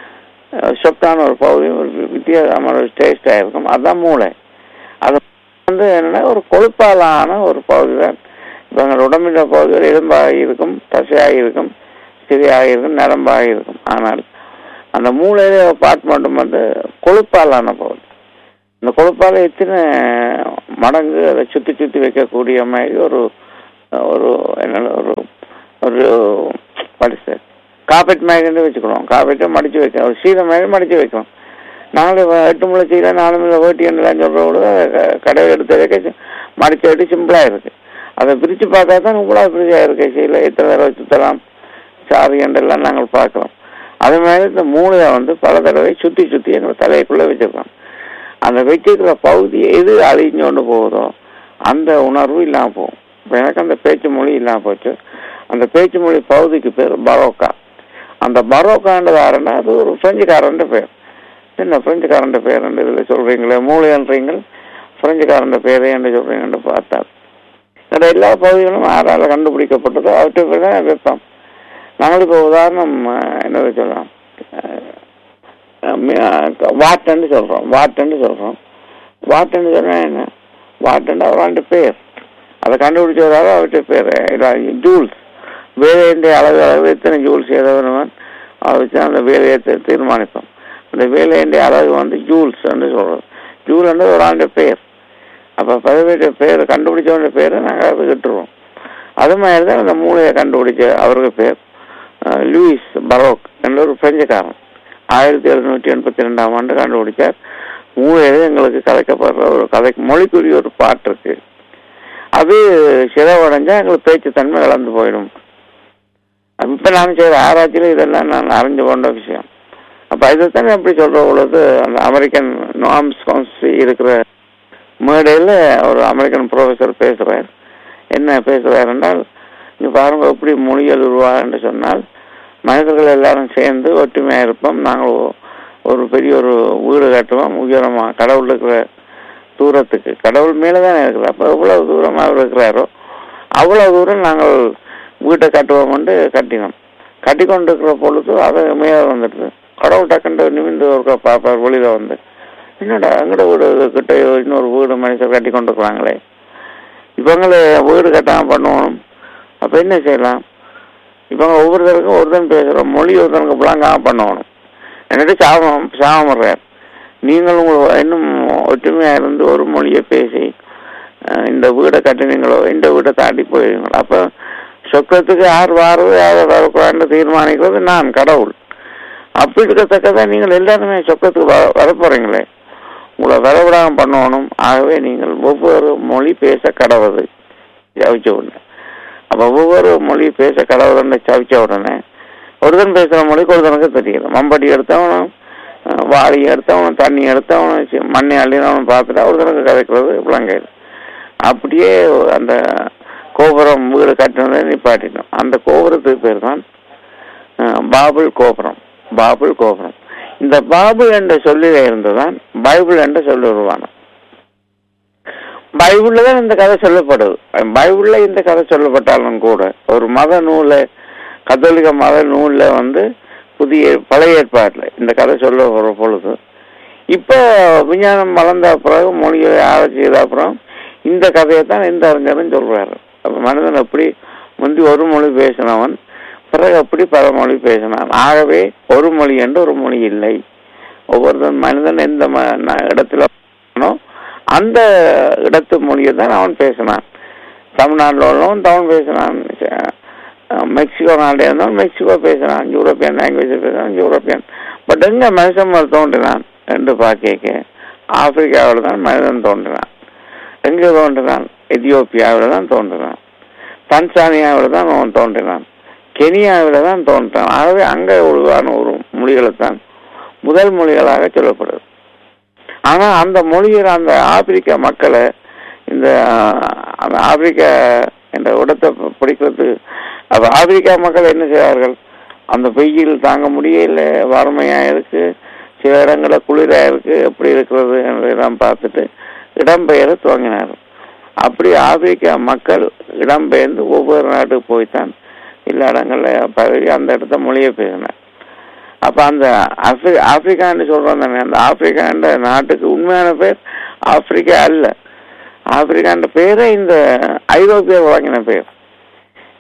சொப்டான ஒரு பகுதி ஒரு வித்தியாசமான ஒரு டேஸ்டாக இருக்கும் அதுதான் மூளை அது வந்து என்னன்னா ஒரு கொழுப்பாலான ஒரு பகுதி தான் இப்போ எங்கள் உடம்பில் பகுதியில் எலும்பாகி இருக்கும் தசையாகி இருக்கும் சரியாக இருக்கும் நரம்பாக இருக்கும் ஆனால் அந்த மூளையில பார்ட் மட்டும் வந்து கொழுப்பாலான போகுது இந்த கொழுப்பால எத்தனை மடங்கு அதை சுத்தி சுத்தி வைக்கக்கூடிய மாதிரி ஒரு ஒரு என்ன ஒரு ஒரு படிச்சு காப்பெட் மேகன்னு வச்சுக்கணும் காப்பெட்டை மடிச்சு வைக்கணும் ஒரு சீலை மேலே மடிச்சு வைக்கணும் நாலு வ- எட்டு முளை சீலை நாலு முளை வேட்டி என்னலாம் சொல்கிறோட கடையை எடுத்து வைக்க மடிச்சு வெட்டி சிம்பிளாக இருக்கு அதை பிரித்து பார்த்தா தான் இவ்வளோ பிரிச்சாக இருக்கு சீலை எத்தனை தடவை சுற்றலாம் சாரி என்றெல்லாம் நாங்கள் பார்க்குறோம் அது மாதிரி இந்த மூளையை வந்து பல தடவை சுற்றி சுற்றி எங்கள் தலைக்குள்ளே வச்சிருக்கோம் அந்த வச்சிருக்கிற பகுதி எது அழிஞ்சு கொண்டு போகுதோ அந்த உணர்வு இல்லாமல் போகும் இப்போ எனக்கு அந்த பேச்சு மொழி இல்லாமல் போச்சு அந்த பேச்சு மொழி பகுதிக்கு பேர் பரோக்கா அந்த பரோக்கான்றது யாருன்னா அது ஒரு பிரெஞ்சுக்காரன் பேர் என்ன பிரெஞ்சுக்காரன் பேர் இதில் சொல்கிறீங்களே மூளைன்றீங்க பிரெஞ்சுக்காரன் பேரே என்று சொல்கிறீங்கன்னு பார்த்தா இந்த எல்லா பகுதிகளும் யாரால கண்டுபிடிக்கப்பட்டதோ அவற்றை பேர் தான் வைப்போம் நாங்கள் இப்போ உதாரணம் அஹ், என்னது சொல்லலாம் வாட்டன்னு சொல்கிறோம் வாட்டன்னு சொல்கிறோம் வாட்டன்னு சொன்னா என்ன வாட்டன்னா அவராண்ட பேர் அதை கண்டுபிடிச்சவராக அவர்கிட்ட பேர் ஜூல்ஸ் வேலையின்ற அளவு அளவு எத்தனை ஜூல்ஸ் ஏதவனவன் அதை வச்சு அந்த வேலையை தீ- தீர்மானிப்போம் அந்த வேலையின்ற அளவு வந்து ஜூல்ஸ் என்று சொல்கிறோம் ஜூல் வந்து ஒரு ஆண்டு பேர் அப்போ பதவியுடைய பேர் கண்டுபிடிச்சவனுடைய பேரை நாங்கள் அதை விட்டுருவோம் அது மாதிரி தான் அந்த மூளையை கண்டுபிடிச்ச அவருக்கு பேர் அஹ், லூயிஸ் பரோக் என்ற ஒரு பிரெஞ்சுக்காரன் ஆயிரத்தி எழுநூற்றி எண்பத்தி ரெண்டாம் ஆண்டு கண்டுபிடிச்சார் மூளையில எங்களுக்கு கதைக்கப்படுற ஒரு கதை மொழிக்குரிய ஒரு பாட்டு இருக்கு அது சிறவடைஞ்சா எங்களுக்கு பேச்சு தன்மை இழந்து போயிடும் இப்ப நான் செய்யற ஆராய்ச்சியில இதெல்லாம் நான் அறிஞ்சு கொண்ட விஷயம் அப்ப இதைத்தான் எப்படி சொல்ற பொழுது அந்த அமெரிக்கன் நாம்ஸ் கவுன்சி இருக்கிற மேடையில ஒரு அமெரிக்கன் ப்ரொஃபஸர் பேசுறார் என்ன பேசுறார் என்றால் இங்க பாருங்க எப்படி மொழிகள் உருவாக சொன்னால் மனிதர்கள் எல்லாரும் சேர்ந்து ஒற்றுமையா இருப்போம் நாங்கள் ஒ- ஒரு பெரிய ஒரு வீடு கட்டுவோம் உயரமா கடவுள் இருக்கிற தூரத்துக்கு கடவுள் மேலே தான் இருக்கிறார் அப்போ எவ்வளவு தூரமா அவர் இருக்கிறாரோ அவ்வளவு தூரம் நாங்கள் வீட்டை கட்டுவோம்னு கட்டினோம் கட்டி கொண்டு இருக்கிற பொழுது அது மேலே வந்துட்டு கடவுள் டக்குண்டு நிமிந்து ஒரு பார்ப்பார் வெளியில வந்து என்னடா எங்கட வீடு கிட்ட இன்னொரு வீடு மனுஷர் கட்டி கொண்டு இருக்கிறாங்களே இவங்களை வீடு கட்டாம பண்ணுவோம் அப்ப என்ன செய்யலாம் இவங்க ஒவ்வொருத்தருக்கும் ஒருத்தன் பேசுறோம் மொழி ஒருத்தனுக்கு புலங்காம பண்ணணும் என்னட்டு சாபம் சாபம் நீங்கள் உங்கள் இன்னும் ஒற்றுமையா இருந்து ஒரு மொழியை பேசி அஹ், இந்த வீடை கட்டினீங்களோ இந்த வீடை தாண்டி போயிருங்களோ அப்ப சொக்கத்துக்கு யார் வாரது யார் வரக்கூடாதுன்னு தீர்மானிக்கிறது நான் கடவுள் அப்படி இருக்கத்தக்கதான் நீங்கள் எல்லாருமே சொக்கத்துக்கு வர வரப்போறீங்களே உங்களை வரவிடாம பண்ணணும் ஆகவே நீங்கள் ஒவ்வொரு மொழி பேச கடவுது ஜவிச்ச உடனே அப்ப ஒவ்வொரு மொழி பேச கடவுதுன்னு சவிச்ச உடனே ஒருத்தன் பேசுற மொழிக்கு ஒருத்தனுக்கு தெரியல மம்பட்டி எடுத்தவனும் அஹ், வாளி எடுத்தவனும் தண்ணி எடுத்தவனும் சி- மண்ணை அள்ளினவனும் பார்த்துட்டா ஒருத்தனுக்கு கதைக்கிறது விளங்காது அப்படியே அந்த கோபுரம் வீடு கட்டினதை நிப்பாட்டிட்டோம் அந்த கோபுரத்துக்கு பேர் தான் அஹ், பாபுல் கோபுரம் பாபுல் கோபுரம் இந்த பாபுல் என்ற சொல்லில இருந்துதான் பைபிள் என்ற சொல்லி உருவானம் பைபிள்ல தான் இந்த கதை சொல்லப்படுது பைபிள்ல இந்த கதை சொல்லப்பட்டாலும் கூட ஒரு மத நூல கத்தோலிக்க மத நூல்ல வந்து புதிய பழைய ஏற்பாட்டில் இந்த கதை சொல்ல ஒரு பொழுது இப்போ விஞ்ஞானம் வளர்ந்த பிறகு மொழிகளை ஆராய்ச்சி செய்த அப்புறம் இந்த கதையை தான் இந்த அறிஞரும் சொல்றாரு அப்ப மனிதன் எப்படி முந்தி ஒரு மொழி பேசினவன் பிறகு எப்படி பல மொழி பேசினான் ஆகவே ஒரு மொழி என்று ஒரு மொழி இல்லை ஒவ்வொருத்தன் மனிதன் எந்த ம- ந- இடத்துல இருக்கானோ, அந்த இடத்து மொழியை தான் அவன் பேசினான் தமிழ்நாட்டில் உள்ளவன் தமிழ் பேசினான் ச- அஹ் மெக்சிகோ நாட்டில் இருந்தவன் மெக்சிகோ பேசினான் யூரோப்பியன் லாங்குவேஜ் பேசினான் யூரோப்பியன் பட் எங்க மனுஷன் முதல் தோன்றினான் என்று பார்க்க ஆப்பிரிக்காவில் தான் மனிதன் தோன்றினான் எங்கே தோன்றினான் எத்தியோப்பியாவில் தான் தோன்றினான் தன்சானியாவில் தான் அவன் தோன்றினான் கெனியாவில் தான் தோன்றினான் ஆகவே அங்கே உருவான ஒரு மொழிகளை தான் முதல் மொழிகளாக சொல்லப்படுது ஆனா அந்த மொழியில் அந்த ஆப்பிரிக்க மக்களை இந்த அஹ், அந்த ஆப்பிரிக்கா என்ற இடத்தை பிடிக்கிறது அப்ப ஆப்பிரிக்கா மக்கள் என்ன செய்வார்கள் அந்த வெயில் தாங்க முடியல வறுமையா இருக்கு சில இடங்களில் குளிரா இருக்கு எப்படி இருக்கிறது என்றெல்லாம் பார்த்துட்டு இடம்பெயர துவங்கினார் அப்படி ஆப்பிரிக்கா மக்கள் இடம்பெயர்ந்து ஒவ்வொரு நாட்டுக்கு போய்த்தான் எல்லா இடங்கள்ல பரவி அந்த இடத்த மொழியை பேசினார் அப்ப அந்த ஆப்பிரி ஆப்பிரிக்கான்னு சொல்றோம் தானே அந்த ஆப்பிரிக்கான்ற நாட்டுக்கு உண்மையான பேர் ஆப்பிரிக்கா அல்ல ஆப்பிரிக்கான்ற பேரே இந்த ஐரோப்பியர் வழங்கின பேர்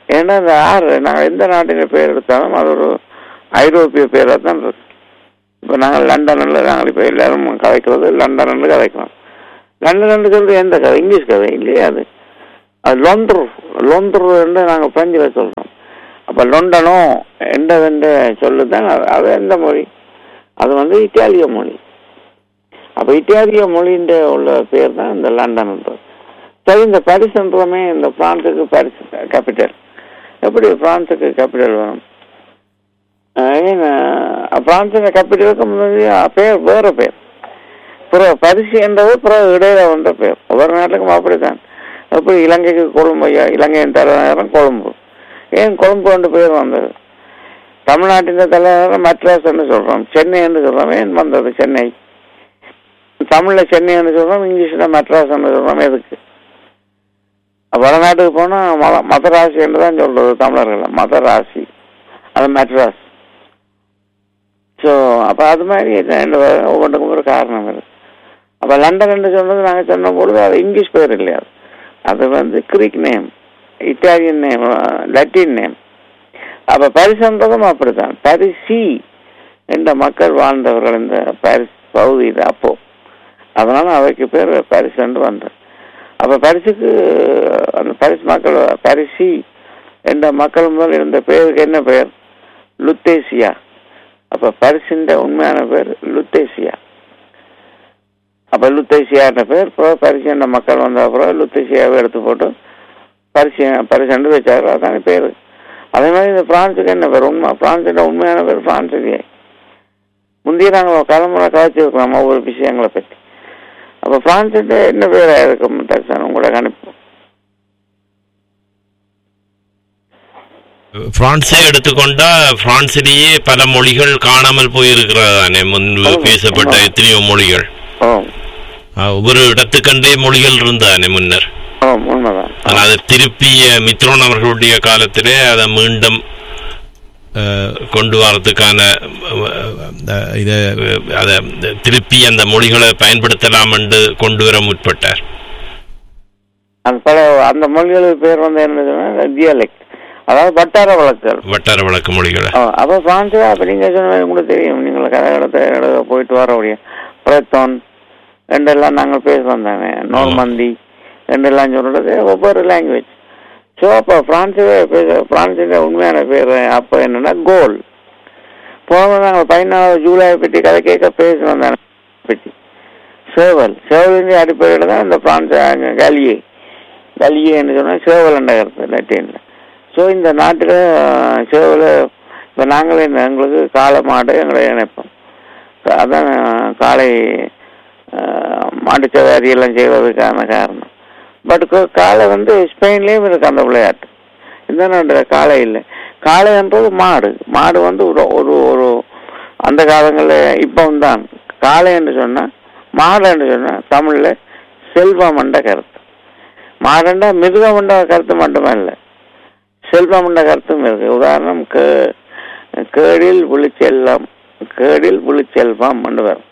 ஏன்னா இந்த ஆறு நாங்கள் எந்த நாட்டின் பேர் எடுத்தாலும் அது ஒரு ஐரோப்பிய பேராக தான் இருக்கு இப்போ நாங்கள் லண்டனில் நாங்கள் இப்போ எல்லாரும் கதைக்கிறது லண்டனில் கதைக்கிறோம் லண்டன் சொல்றது எந்த கதை இங்கிலீஷ் கதை இல்லையா அது அது லொந்தர் லொந்தர் என்று நாங்கள் பிரெஞ்சில் சொல்கிறோம் அப்போ லொண்டனோ என்றதென்ற சொல்லு தான் அது- அது எந்த மொழி அது வந்து இத்தாலிய மொழி அப்போ இத்தாலிய மொழின்ற உள்ள பேர் தான் இந்த லண்டன்ன்றது சரி இந்த பாரிஸ்ன்றமே இந்த பிரான்ஸுக்கு பாரிஸ் கேபிட்டல் எப்படி பிரான்ஸுக்கு கேபிட்டல் வேணும் அஹ் ஏன்னா பிரான்ஸுக்கு கேபிட்டலுக்கு முன்னாடி பேர் வேற பேர் பிற பரிசு என்றது பிறகு இடையில வந்த பேர் ஒவ்வொரு நாட்டுக்கும் அப்படித்தான் எப்படி இலங்கைக்கு கொழும்பு ஐயா இலங்கையின் தலைநகரம் கொழும்பு ஏன் கொழும்பு என்று பேர் வந்தது தமிழ்நாட்டின் தலைநகரம் மெட்ராஸ் என்று சொல்றோம் சென்னை என்று சொல்றோம் ஏன் வந்தது சென்னை தமிழ்ல சென்னை என்று சொல்றோம் இங்கிலீஷ்ல மெட்ராஸ் என்று சொல்றோம் எதுக்கு வடநாட்டுக்கு போனா மத மதராசி என்று தான் சொல்றது தமிழர்கள் மதராசி அது மெட்ராஸ் ஸோ அப்போ அது மாதிரி ரெண்டு வ- ஒவ்வொன்றுக்கும் ஒரு காரணம் இருக்கு அப்போ லண்டன் என்று சொன்னது நாங்கள் சொன்ன பொழுது அது இங்கிலீஷ் பேர் இல்லையா அது. அது வந்து Greek name Italian name Latin name அப்போ பரிசுன்றதும் அப்படித்தான் பரிசி என்ற மக்கள் வாழ்ந்தவர்கள் இந்த பாரிஸ் பகுதியில் அப்போ அதனால அவைக்கு பேர் பாரிஸ் என்று வந்தது அப்போ பரிசுக்கு அந்த பாரிஸ் மக்கள் பரிசி என்ற மக்கள் முதல் இருந்த பேருக்கு என்ன பெயர் லுத்தேசியா அப்ப பரிசின்ற உண்மையான பேர் லுத்தேசியா அப்ப லுத்தேசியான்ற பேர் அப்புறம் பரிசு என்ற மக்கள் வந்த அப்புறம் லுத்தேசியாவை எடுத்து போட்டு பரிசு பரிசு வச்சாரு அதான பேரு அதே மாதிரி இந்த பிரான்ஸுக்கு என்ன பேர் உண்மை பிரான்ஸுன்ற உண்மையான பேர் பிரான்ஸுக்கே முந்தைய நாங்கள் தலைமுறை கதைச்சிருக்கிறோம் ஒவ்வொரு விஷயங்களை பற்றி அப்ப பிரான்ஸுன்ற என்ன பேரா இருக்கும் தர்சன் உங்களோட கணிப்பு பிரான்ஸை எடுத்துக்கொண்டா பிரான்சிலேயே பல மொழிகள் காணாமல் போயிருக்கிறதானே முன்பு ஆமா, பேசப்பட்ட ஆமா. எத்தனையோ மொழிகள் ஓ ஆ, ஒவ்வொரு இடத்துக்கண்டே மொழிகள் இருந்தானே முன்னர் ஓ உண்மைதான் ஆனால் அதை திருப்பி அஹ், மித்ரோன் அவர்களுடைய காலத்திலே அதை மீண்டும் அஹ், கொண்டு வரதுக்கான அஹ், இதை அதை திருப்பி அந்த மொழிகளை பயன்படுத்தலாம் என்று கொண்டு வர முற்பட்டார் அந்த பல அந்த மொழிகளுக்கு பேர் வந்து என்ன டியாலெக்ட் அதாவது வட்டார வழக்குகள் வட்டார வழக்கு மொழிகளை ஆ, அப்ப பிரான்ஸ்ல அப்ப நீங்க சொன்ன உங்களுக்கு தெரியும் நீங்கள் கதை இடத்த போயிட்டு வரக்கூடிய பிரத்தோன் ரெண்டெல்லாம் நாங்கள் பேசுறோம் தானே நோர்மந்தி ரெண்டெல்லாம் சொல்றது ஒவ்வொரு லாங்குவேஜ் ஸோ அப்போ பிரான்ஸே பேச பிரான்ஸின் உண்மையான பேர் அப்போ என்னன்னா கோல் போன நாங்கள் பதினாலு ஜூலை பற்றி கதை கேட்க பேசுகிறோம் தானே பற்றி சேவல் சேவலின் அடிப்படையில் தான் இந்த பிரான்ஸ் அங்க கலியே கலியேன்னு சொன்னால் சேவல் என்ற கருத்து லத்தீனில் ஸோ இந்த நாட்டில் சேவலை இப்போ நாங்களே இந்த எங்களுக்கு காளை மாடு எங்களை இணைப்போம் அதான் காளை அஹ், மாட்டு சவாரி எல்லாம் செய்வதற்கான காரணம் பட் காளை வந்து ஸ்பெயின்லேயும் இருக்கு அந்த விளையாட்டு இந்த நாட்டில் காளை இல்லை காளைன்றது மாடு மாடு வந்து ஒரு ஒரு ஒரு அந்த காலங்களில் இப்பவும் தான் காளை என்று சொன்னால் மாடு என்று சொன்னால் தமிழில் செல்வம் என்ற கருத்து மாடண்டா மிருகம் என்ற கருத்து மட்டுமே இல்லை செல்வம் என்ற கருத்தும் இருக்கு உதாரணம் கே கேடில் புளிச்செல்லம் கேடில் புளிச்செல்வம் என்று வரும்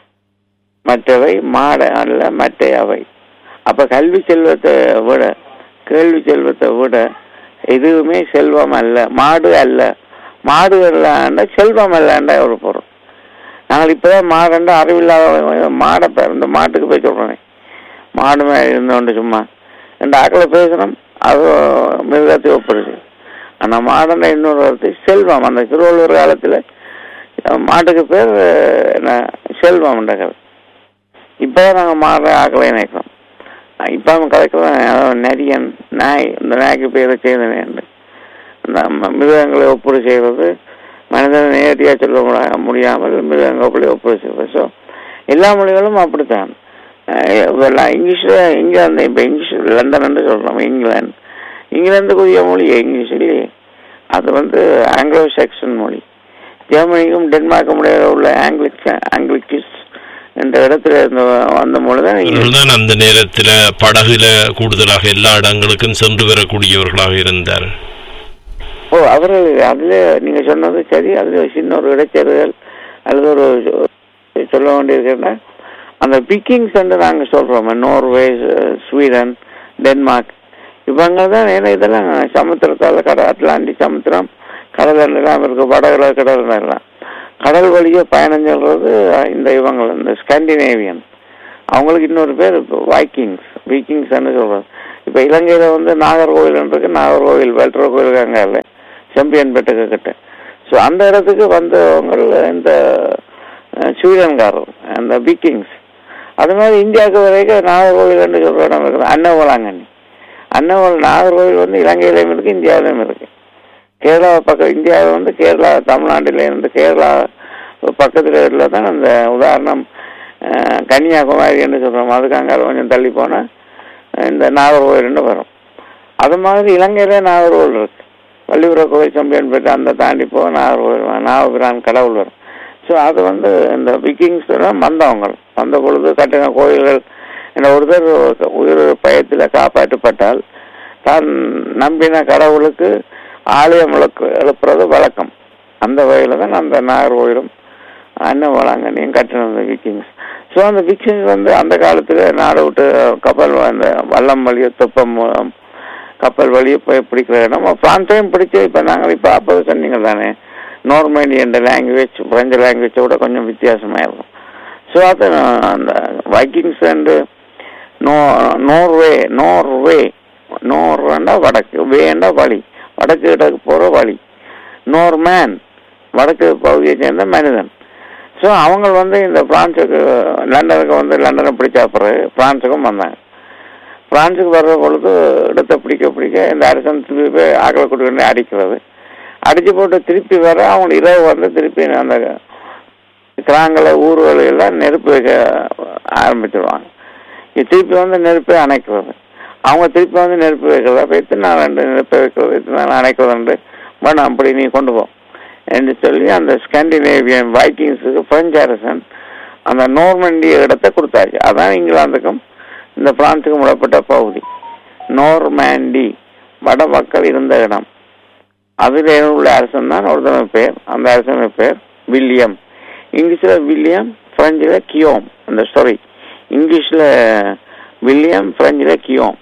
மற்றவை மாட அல்ல மற்ற அவை அப்ப கல்வி செல்வத்தை விட கேள்வி செல்வத்தை விட எதுவுமே செல்வம் அல்ல மாடு அல்ல மாடு அல்ல செல்வம் அல்லன்ற ஒரு பொருள் நாங்கள் இப்பதான் மாடண்டா அறிவில்லாத மாடை பேர் இந்த மாட்டுக்கு போய் சொல்றேன் மாடு மேல இருந்தோண்டு சும்மா இந்த ஆக்களை பேசுறோம் அது மிருகத்தை ஒப்பிடுது ஆனா மாடண்ட இன்னொரு வார்த்தை செல்வம் அந்த திருவள்ளுவர் காலத்துல அஹ், மாட்டுக்கு பேர் அஹ், என்ன செல்வம் என்ற கதை இப்பதான் நாங்க மாடுற ஆக்களை நினைக்கிறோம் இப்ப அவன் கதைக்கிறோம் நரியன் நாய் இந்த நாய்க்கு பேரை செய்தனே அந்த ம- மிருகங்களை ஒப்புடு செய்வது மனிதனை நேரடியாக சொல்ல முடியா- முடியாமல் மிருகங்களை ஒப்புடு செய்வது ஸோ எல்லா மொழிகளும் அப்படித்தான் அஹ் இதெல்லாம் இங்கிலீஷில் இங்கிலாந்து இப்போ இங்கிலீஷ் லண்டன் சொல்கிறோம் இங்கிலாந்து இங்கிலாந்துக்குரிய மொழி இங்கிலீஷ் இல்லையே அது வந்து ஆங்கிலோ செக்ஷன் மொழி ஜெர்மனிக்கும் டென்மார்க்கும் இடையில உள்ள ஆங்கிலிக் ஆங்கிலிக்கிஸ் என்ற இடத்துல இருந்து வந்த மொழி தான் இங்கிலீஷ் இவர்கள்தான் அந்த நேரத்தில் படகுல கூடுதலாக எல்லா இடங்களுக்கும் சென்று வரக்கூடியவர்களாக இருந்தார் ஓ அவர்கள் அதுல நீங்க சொன்னது சரி அதுல ஒரு சின்ன ஒரு இடைச்செருதல் அல்லது ஒரு சொ- சொல்ல வேண்டியிருக்குன்னா அந்த பிக்கிங்ஸ் என்று நாங்க சொல்றோம் நோர்வே ஸ்வீடன் டென்மார்க் இவங்க தான் ஏன்னா இதெல்லாம் சமுத்திரத்தால் கடல் அட்லாண்டிக் சமுத்திரம் கடல் எல்லாம் இருக்கு வடகர கடல் எல்லாம் கடல் வழியே பயணம் சொல்றது இந்த இவங்க இந்த ஸ்காண்டினேவியன் அவங்களுக்கு இன்னொரு பேர் வைக்கிங்ஸ் வீக்கிங்ஸ்ன்னு சொல்றது இப்போ இலங்கையில வந்து நாகர்கோவில் இருக்கு நாகர்கோவில் வெல்ட்ர கோயில் அங்கே இல்லை செம்பியன் பெட்டுக்கு கிட்ட ஸோ அந்த இடத்துக்கு வந்தவங்க இந்த அஹ், ஸ்வீடன்காரர் அந்த விக்கிங்ஸ் அது மாதிரி இந்தியாவுக்கு வரைக்கும் நாகர்கோவில் என்று சொல்ற இடம் இருக்குது அன்னவளாங்கண்ணி அன்னவள் நாகர்கோவில் வந்து இலங்கையிலையும் இருக்கு இந்தியாவிலையும் இருக்கு கேரளா பக்கம் இந்தியாவில் வந்து கேரளா தமிழ்நாட்டில இருந்து கேரளா பக்கத்துல இடத்துல தான் அந்த உதாரணம் அஹ், கன்னியாகுமரி என்று சொல்றோம் அதுக்கு அங்கே கொஞ்சம் தள்ளி போனா அஹ், இந்த நாகர்கோவில்னு வரும் அது மாதிரி இலங்கையிலே நாகர்கோவில் இருக்கு வள்ளிபுர கோவில் செம்பியன்பேட்டை அந்த தாண்டி போக நாகர்கோவில் நாகபிரான் கடவுள் வரும் ஸோ அது வந்து இந்த விக்கிங்ஸ் வந்தவங்க வந்த பொழுது கட்டின கோயில்கள் இந்த ஒருத்தர் உயிர் பயத்தில் காப்பாற்றப்பட்டால் தான் நம்பின கடவுளுக்கு ஆலயம் எழுப்பு எழுப்புறது வழக்கம் அந்த வகையில் தான் அந்த நாகர்கோயிலும் அண்ணன் வளாங்கண்ணியும் கட்டினது விக்கிங்ஸ் ஸோ அந்த விக்கிங்ஸ் வந்து அந்த காலத்தில் நாடு விட்டு கப்பல் அந்த வல்லம் வழியை தொப்பம் மூலம் கப்பல் வழியை போய் பிடிக்கிற இடம் பிரான்ஸையும் பிடிச்சி இப்போ நாங்கள் இப்போ அப்போ சொன்னீங்க தானே நோர்மேண்டியன் லாங்குவேஜ் பிரெஞ்சு லாங்குவேஜோட கொஞ்சம் வித்தியாசமாக இருக்கும் ஸோ அது அந்த Vikings and no Norway Norway நோர்வேண்டா வடக்கு வேண்டா வழி வடக்கு கிழக்கு போகிற வழி நோர்மேன் வடக்கு பகுதியை சேர்ந்த மனிதன் ஸோ அவங்க வந்து இந்த பிரான்ஸுக்கு லண்டனுக்கு வந்து லண்டனை பிடிச்ச பிறகு பிரான்ஸுக்கும் வந்தாங்க பிரான்ஸுக்கு வர்ற பொழுது இடத்தை பிடிக்க பிடிக்க இந்த அரசன் திருப்பி போய் ஆக்களை கொண்டு வந்து அடிக்கிறது அடிச்சு போட்டு திருப்பி வர அவங்க இரவு வந்து திருப்பி அந்த கிராங்களை ஊர்களை எல்லாம் நெருப்பு வைக்க ஆரம்பிச்சிருவாங்க இது திருப்பி வந்து நெருப்பை அணைக்கிறது அவங்க திருப்பி வந்து நெருப்பு வைக்கிறது அப்போ எத்தனை நாள் ரெண்டு நெருப்பை வைக்கிறது எத்தனை நாள் அணைக்கிறது வேணும் அப்படி நீ கொண்டு போ என்று சொல்லி அந்த ஸ்காண்டினேவியன் வைக்கிங்ஸுக்கு பிரெஞ்சு அரசன் அந்த நோர்மண்டிய இடத்தை கொடுத்தாச்சு அதான் இங்கிலாந்துக்கும் இந்த பிரான்ஸுக்கும் விடப்பட்ட பகுதி நோர்மாண்டி வட மக்கள் இருந்த இடம் அதில் உள்ள அரசன் தான் ஒருத்தன பேர் அந்த அரசன பேர் வில்லியம் இங்கிலீஷில் வில்லியம் பிரெஞ்சில் கியோம் அந்த ஸ்டோரி இங்கிலீஷில் வில்லியம் பிரெஞ்சில் கியோம்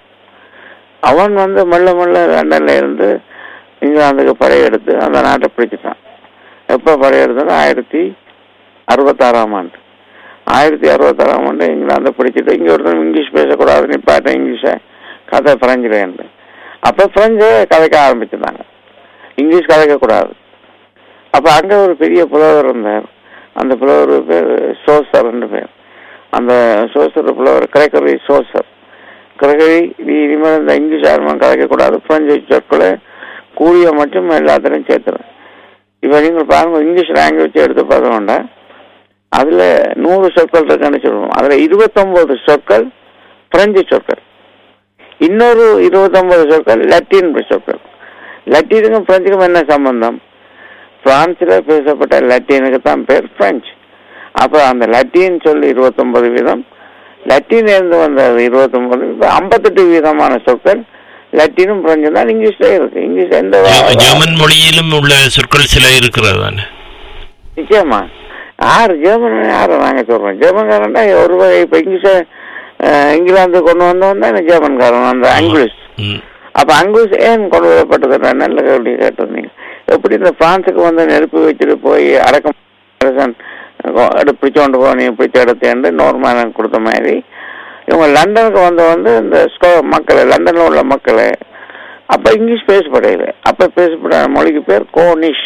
அவன் வந்து மெல்ல மெல்ல லண்டன்ல இருந்து இங்கிலாந்துக்கு படையெடுத்து அந்த நாட்டை பிடிச்சிட்டான் எப்போ படையெடுத்தோன்னா ஆயிரத்தி அறுபத்தாறாம் ஆண்டு ஆயிரத்தி அறுபத்தாறாம் ஆண்டு இங்கிலாந்தை பிடிச்சிட்டு இங்கே ஒருத்தன் இங்கிலீஷ் பேசக்கூடாது நிப்பாட்ட இங்கிலீஷை கதை பிரெஞ்சில் இருந்து அப்போ பிரெஞ்சு கதைக்க ஆரம்பிச்சிருந்தாங்க இங்கிலீஷ் கதைக்கக்கூடாது அப்போ அங்கே ஒரு பெரிய புலவர் இருந்தார் அந்த புலவர் பேர் சோசர்ன்னு பேர் அந்த சோசர் புலவர் கிரேக்கரி சோசர் கிரகரி நீ இனிமேல் இந்த இங்கிலீஷ் யாருமே கதைக்கக்கூடாது பிரெஞ்சு சொற்களை கூடிய மட்டும் எல்லாத்திலையும் சேர்த்துறேன் இப்போ நீங்கள் பாருங்க இங்கிலீஷ் லாங்குவேஜ் எடுத்து பார்த்தோம்னா அதில் நூறு சொற்கள் இருக்குன்னு சொல்லுவோம் அதில் இருபத்தொம்போது சொற்கள் பிரெஞ்சு சொற்கள் இன்னொரு இருபத்தொன்பது சொற்கள் லத்தீன் சொற்கள் லத்தீனுக்கும் பிரெஞ்சுக்கும் என்ன சம்பந்தம் பிரான்ஸில் பேசப்பட்ட லத்தீனுக்கு தான் பேர் பிரெஞ்சு அப்போ அந்த லத்தீன் சொல்லி இருபத்தொன்பது வீதம் லத்தீன் இருந்து வந்த இருபத்தொன்பது இப்போ ஐம்பத்தெட்டு வீதமான சொற்கள் லத்தீனும் பிரெஞ்சும் தான் இங்கிலீஷ்ல இருக்கு இங்கிலீஷ் எந்த ஜெ- ஜெர்மன் மொழியிலும் உள்ள சொற்கள் சில இருக்கிறது தானே நிச்சயமா யார் ஜெர்மன் யாரை நாங்கள் சொல்றோம் ஜெர்மன்காரன்டா ஒரு வகை இப்போ இங்கிலீஷை அஹ், இங்கிலாந்து கொண்டு வந்தவன் தான் ஜெர்மன்காரன் அந்த இங்கிலீஷ் ம். அப்ப அங்குஸ் ஏன் கொண்டு வரப்பட்டது நல்ல கேள்வி கேட்டிருந்தீங்க எப்படி இந்த பிரான்ஸுக்கு வந்து நெருப்பு வச்சுட்டு போய் அடக்கம் அரசன் எடுத்து பிடிச்சு கொண்டு போ நீ பிடிச்ச எடுத்தேன்னு நோர்மான் கொடுத்த மாதிரி இவங்க லண்டனுக்கு வந்து வந்து இந்த ஸ்கோ மக்களை லண்டனில் உள்ள மக்களை அப்போ இங்கிலீஷ் பேசப்படையில அப்போ பேசப்பட மொழிக்கு பேர் கோனிஷ்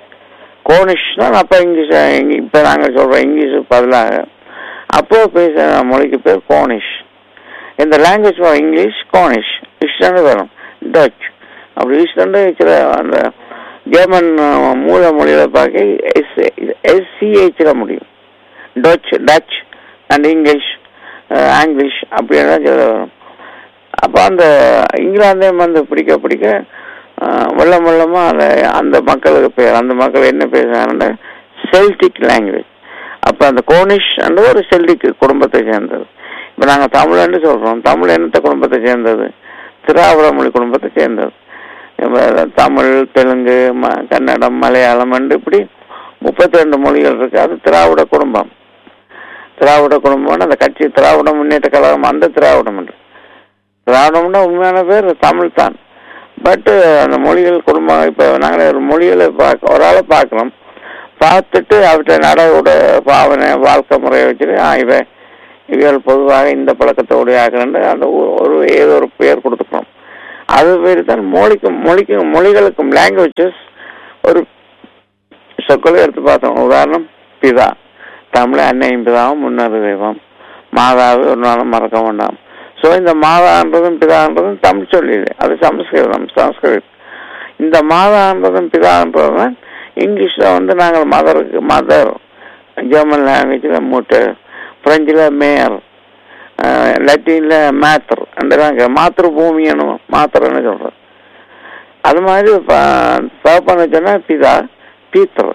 கோனிஷ் தான் அப்போ இங்கிலீஷ் இப்போ நாங்கள் சொல்கிறோம் இங்கிலீஷ் பதிலாக அப்போ பேச மொழிக்கு பேர் கோனிஷ் இந்த லாங்குவேஜ் ஃபார் இங்கிலீஷ் கோனிஷ் இஷ்டன்னு வரும் டச் அப்படி இஷ்டன்னு சில அந்த ஜெர்மன் அஹ், மூல மொழியில் பார்க்க எஸ் எஸ்சிஹெச்சில் முடியும் டச் டச் அண்ட் இங்கிலீஷ் ஆங்கிலீஷ் அப்படியெல்லாம் சில வரும் அப்போ அந்த இங்கிலாந்தே வந்து பிடிக்க பிடிக்க அஹ், வெள்ளம் வெள்ளமாக அந்த அந்த மக்களுக்கு பேர் அந்த மக்கள் என்ன பேசுகிறாங்கன்னா செல்டிக் லாங்குவேஜ் அப்போ அந்த கோனிஷ் என்ற ஒரு செல்டிக் குடும்பத்தை சேர்ந்தது இப்போ நாங்கள் தமிழ்னு சொல்கிறோம் தமிழ் என்னத்த குடும்பத்தை சேர்ந்தது திராவிட மொழி குடும்பத்தை சேர்ந்தது இப்ப தமிழ் தெலுங்கு ம கன்னடம் மலையாளம் என்று இப்படி முப்பத்தி ரெண்டு மொழிகள் இருக்கு அது திராவிட குடும்பம் திராவிட குடும்பம்னு அந்த கட்சி திராவிட முன்னேற்ற கழகம் அந்த திராவிடம் என்று திராவிடம்னா உண்மையான பேர் தமிழ் தான் பட் அந்த மொழிகள் குடும்பம் இப்போ நாங்கள் ஒரு மொழிகளை பார்க்க ஒரு ஆளை பார்க்குறோம் பார்த்துட்டு அவர்கிட்ட நடவோட பாவனை வாழ்க்கை முறையை வச்சுட்டு ஆ இவன் இவர்கள் பொதுவாக இந்த பழக்கத்தை உடையாகிறன்னு அந்த ஊ- ஒரு ஏதோ ஒரு பெயர் கொடுத்துக்கணும் அது பேர் தான் மொழிக்கும் மொழிக்கும் மொழிகளுக்கும் லாங்குவேஜஸ் ஒரு சொற்களை எடுத்து பார்த்தோம் உதாரணம் பிதா தமிழ் அன்னையும் பிதாவும் முன்னொரு தெய்வம் மாதாவை ஒரு நாளும் மறக்க வேண்டாம் ஸோ இந்த மாதான்றதும் பிதான்றதும் தமிழ் சொல்லி அது சமஸ்கிருதம் சமஸ்கிருதம் இந்த மாதான்றதும் பிதான்றதும் தான் இங்கிலீஷில் வந்து நாங்கள் மதருக்கு மதர் ஜெர்மன் லாங்குவேஜில் மூட்டு பிரெஞ்சில் மேயர் லத்தீனில் மேத்தர் அந்த மாத்திரு பூமின்னு மாத்திரன்னு சொல்கிறோம் அது மாதிரி தகப்பன்னு சொன்னால் பிதா பீத்தர்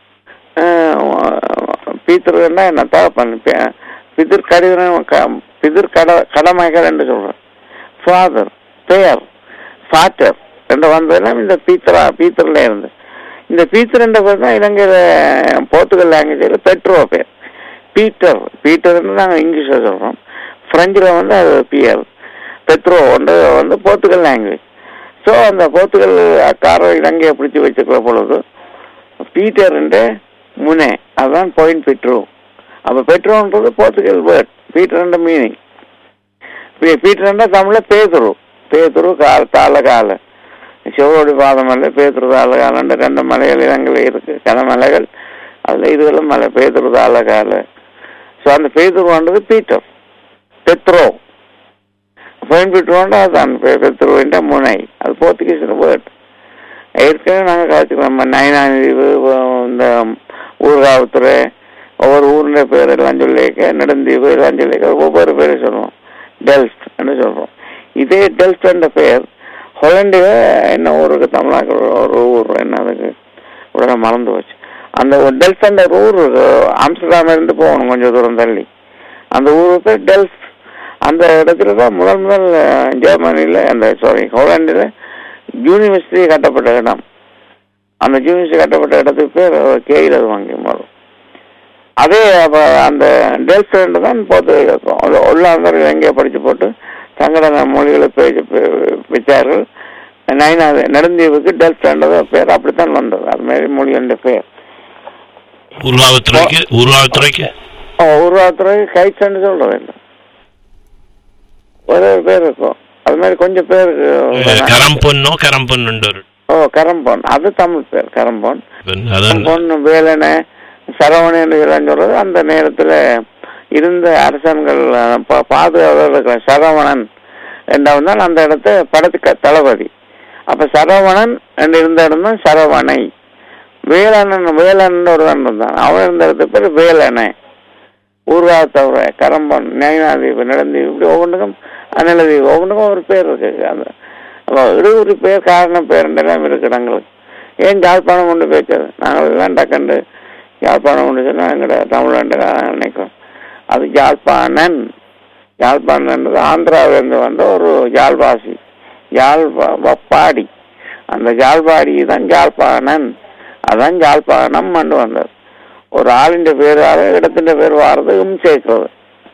பீத்தர்னா என்ன தகப்பன் பி- பிதிர் கடிதம் பிதிர் கட கடமைகள் என்று சொல்கிறேன் ஃபாதர் பெயர் ஃபாட்டர் ரெண்டு வந்ததெல்லாம் இந்த பீத்தரா பீத்தர்ல இருந்து இந்த பீத்தர் என்ற பேர் தான் இலங்கையில போர்த்துகல் லாங்குவேஜில் பெட்ரோ பேர் பீட்டர் பீட்டர்னு நாங்கள் இங்கிலீஷில் சொல்கிறோம் ஃப்ரெஞ்சில் வந்து அது பியர் பெட்ரோ வந்து வந்து போர்த்துகல் லாங்குவேஜ் ஸோ அந்த போர்த்துகல் அக்காரர் இலங்கையை பிடிச்சி வச்சுக்கிற பொழுது பீட்டர் என்ற முனை அதுதான் பாயிண்ட் பெட்ரோ அப்போ பெட்ரோன்றது போர்த்துகல் வேர்ட் பீட்டர் என்ற மீனிங் பீட்டர் என்ற தமிழில் பேதுரு பேதுரு கால தாள கால சிவகோடி பாதம் அல்ல பேதுரு தாள காலன்ற ரெண்டு மலைகள் இலங்கையில் இருக்கு கனமலைகள் அதில் இதுகளும் மலை பேதுரு தாள கால ஸோ அந்த பேதுருன்றது பீட்டர் பெத்ரோ பாயிண்ட் பெட்ரோன்ற அதுதான் பெ- பெத்ரோன்ற முனை அது போர்த்துகீஸ் வேர்ட் ஏற்கனவே நாங்கள் கதைச்சிக்கிறோம் நயனாதி தீவு இந்த ஊர்காவத்துறை ஒவ்வொரு ஊரின் பேர் எல்லாம் சொல்லிக்க நெடுந்தீவு எல்லாம் சொல்லிக்க ஒவ்வொரு பேரும் சொல்லுவோம் டெல்ஃப்ட் என்று சொல்றோம் இதே டெல்ஃப்ட் என்ற பெயர் ஹொலண்டில் என்ன ஊருக்கு தமிழ்நாடு ஒரு ஊர் என்ன அதுக்கு உடனே மறந்து போச்சு அந்த ஒரு டெல்ஃப்ட் என்ற ஒரு ஊர் இருக்கு. ஆம்ஸ்டர்டாம் இருந்து போகணும் கொஞ்சம் தூரம் தள்ளி அந்த ஊர் பேர் டெல்ஃப் அந்த இடத்துல தான் முதல் முதல் அஹ், ஜெர்மனியில் அந்த சாரி ஹோலாண்டில் யூனிவர்சிட்டி கட்டப்பட்ட இடம் அந்த யூனிவர்சிட்டி கட்டப்பட்ட இடத்துக்கு பேர் கேயில் அது வாங்கி வரும் அதே அப்ப அந்த டெல்ஃப்ட் தான் போட்டு உள்ளாந்தர் எங்கேயோ படித்து போட்டு தங்களோட மொழிகளை பேச்சு வச்சார்கள் நைனாது நெடுந்தீவுக்கு டெல்ஃப்ட்ன்றது பேர் அப்படித்தான் வந்தது அது மாதிரி மொழியோட பேர் உருவாகத்துறைக்கு உருவாகத்துறைக்கு உருவாக்குறது கைச்சன்னு சொல்றது இல்லை ஒரே ஒரு பேர் இருக்கும் அது மாதிரி கொஞ்சம் பேர் கரம்பொன்னோ கரம்பொன்னு ஒரு ஓ கரம்பொன் அது தமிழ் பேர் கரம்பொன் பெண். அதான் பொண்ணு வேலனை சரவணன் இதெல்லாம் சொல்றது அந்த நேரத்துல இருந்த அரசன்கள் அஹ், பா- பாதுகாவலர் இருக்கிற சரவணன் என்றவன் தான் அந்த இடத்த படத்துக்கு தளபதி அப்ப சரவணன் என்று இருந்த இடம் தான் சரவணை வேலனன் வேலன் ஒருவன் இருந்தான் அவன் இருந்த இடத்துக்கு பேர் வேலனை ஊர்வா தவிர கரம்பன் நயனாதீவு நெடுந்தீவு இப்படி ஒவ்வொன்றுக்கும் அநிலதீவு ஒவ்வொன்றுக்கும் ஒரு பேர் இருக்கு அந்த அப்ப இடுகுறி பேர் காரண பேர் எல்லாம் இருக்கு எங்களுக்கு ஏன் யாழ்ப்பாணம் கொண்டு பேச்சது நாங்கள் எல்லாம் டக்கண்டு யாழ்ப்பாணம் கொண்டு சொன்னா எங்கட தமிழ்நாட்டு நாங்கள் நினைக்கிறோம் அது யாழ்ப்பாணன் யாழ்ப்பாணன்றது ஆந்திராவிலிருந்து வந்த ஒரு யாழ்வாசி யாழ் வ- வப்பாடி அந்த யாழ்பாடி தான் யாழ்ப்பாணன் அதான் யாழ்ப்பாணம் கொண்டு வந்தது ஒரு ஆளின் பேரால இடத்தின் பேர் வாரதும் சேர்க்கிறது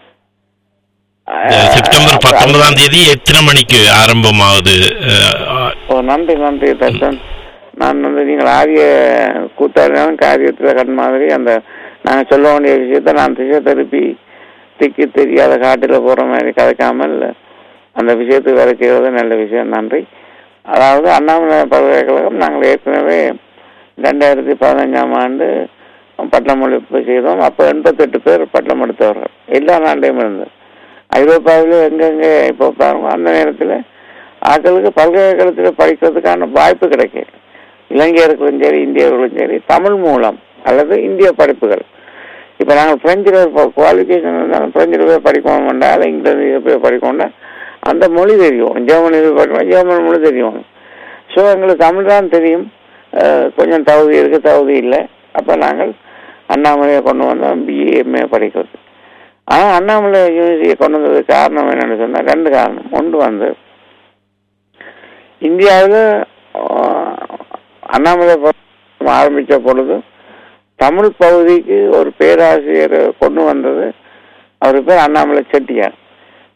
அஹ், செப்டம்பர் பத்தொன்பதாம் தேதி எத்தனை மணிக்கு ஆரம்பமாகுது அஹ், ஓ நன்றி நன்றி தர்ஷன் நான் வந்து நீங்கள் ஆரிய கூத்தாடினாலும் காரியத்தில் கண் மாதிரி அந்த நாங்கள் சொல்ல வேண்டிய விஷயத்த நான் திசை திருப்பி திக்கி தெரியாத காட்டில் போகிற மாதிரி கதைக்காமல் அந்த விஷயத்துக்கு விதைக்கிறது நல்ல விஷயம் நன்றி அதாவது அண்ணாமலை பல்கலைக்கழகம் நாங்கள் ஏற்கனவே ரெண்டாயிரத்தி பதினஞ்சாம் ஆண்டு பட்டமளிப்பு செய்தோம் அப்போ எண்பத்தெட்டு பேர் பட்டம் எடுத்தவர்கள் எல்லா நாட்டிலையும் இருந்தது ஐரோப்பாவில் எங்கெங்கே இப்போ பாருங்க அந்த நேரத்தில் ஆட்களுக்கு பல்கலைக்கழகத்தில் படிக்கிறதுக்கான வாய்ப்பு கிடைக்கும் இலங்கையர்களும் சரி இந்தியர்களும் சரி தமிழ் மூலம் அல்லது இந்திய படிப்புகள் இப்போ நாங்கள் பிரெஞ்சில் குவாலிஃபிகேஷன் இருந்தாலும் பிரெஞ்சில் போய் படிக்கணும் வேண்டாம் அல்ல இங்கிலீஷில் போய் படிக்கணும்னா அந்த மொழி தெரியும் ஜெர்மனியில் போய் படிக்கணும் ஜெர்மன் மொழி தெரியும் ஸோ எங்களுக்கு தமிழ் தான் தெரியும் அஹ், கொஞ்சம் தகுதி இருக்குது தகுதி இல்லை அப்போ நாங்கள் அண்ணாமலையை கொண்டு வந்தோம் பிஏ எம்ஏ படிக்கிறது ஆனால் அண்ணாமலை யூனிவர்சிட்டியை கொண்டு வந்ததுக்கு காரணம் என்னன்னு சொன்னால் ரெண்டு காரணம் ஒன்று வந்து இந்தியாவில் அண்ணாமலை ப- ஆரம்பித்த பொழுது தமிழ் பகுதிக்கு ஒரு பேராசிரியர் கொண்டு வந்தது அவர் பேர் அண்ணாமலை செட்டியார்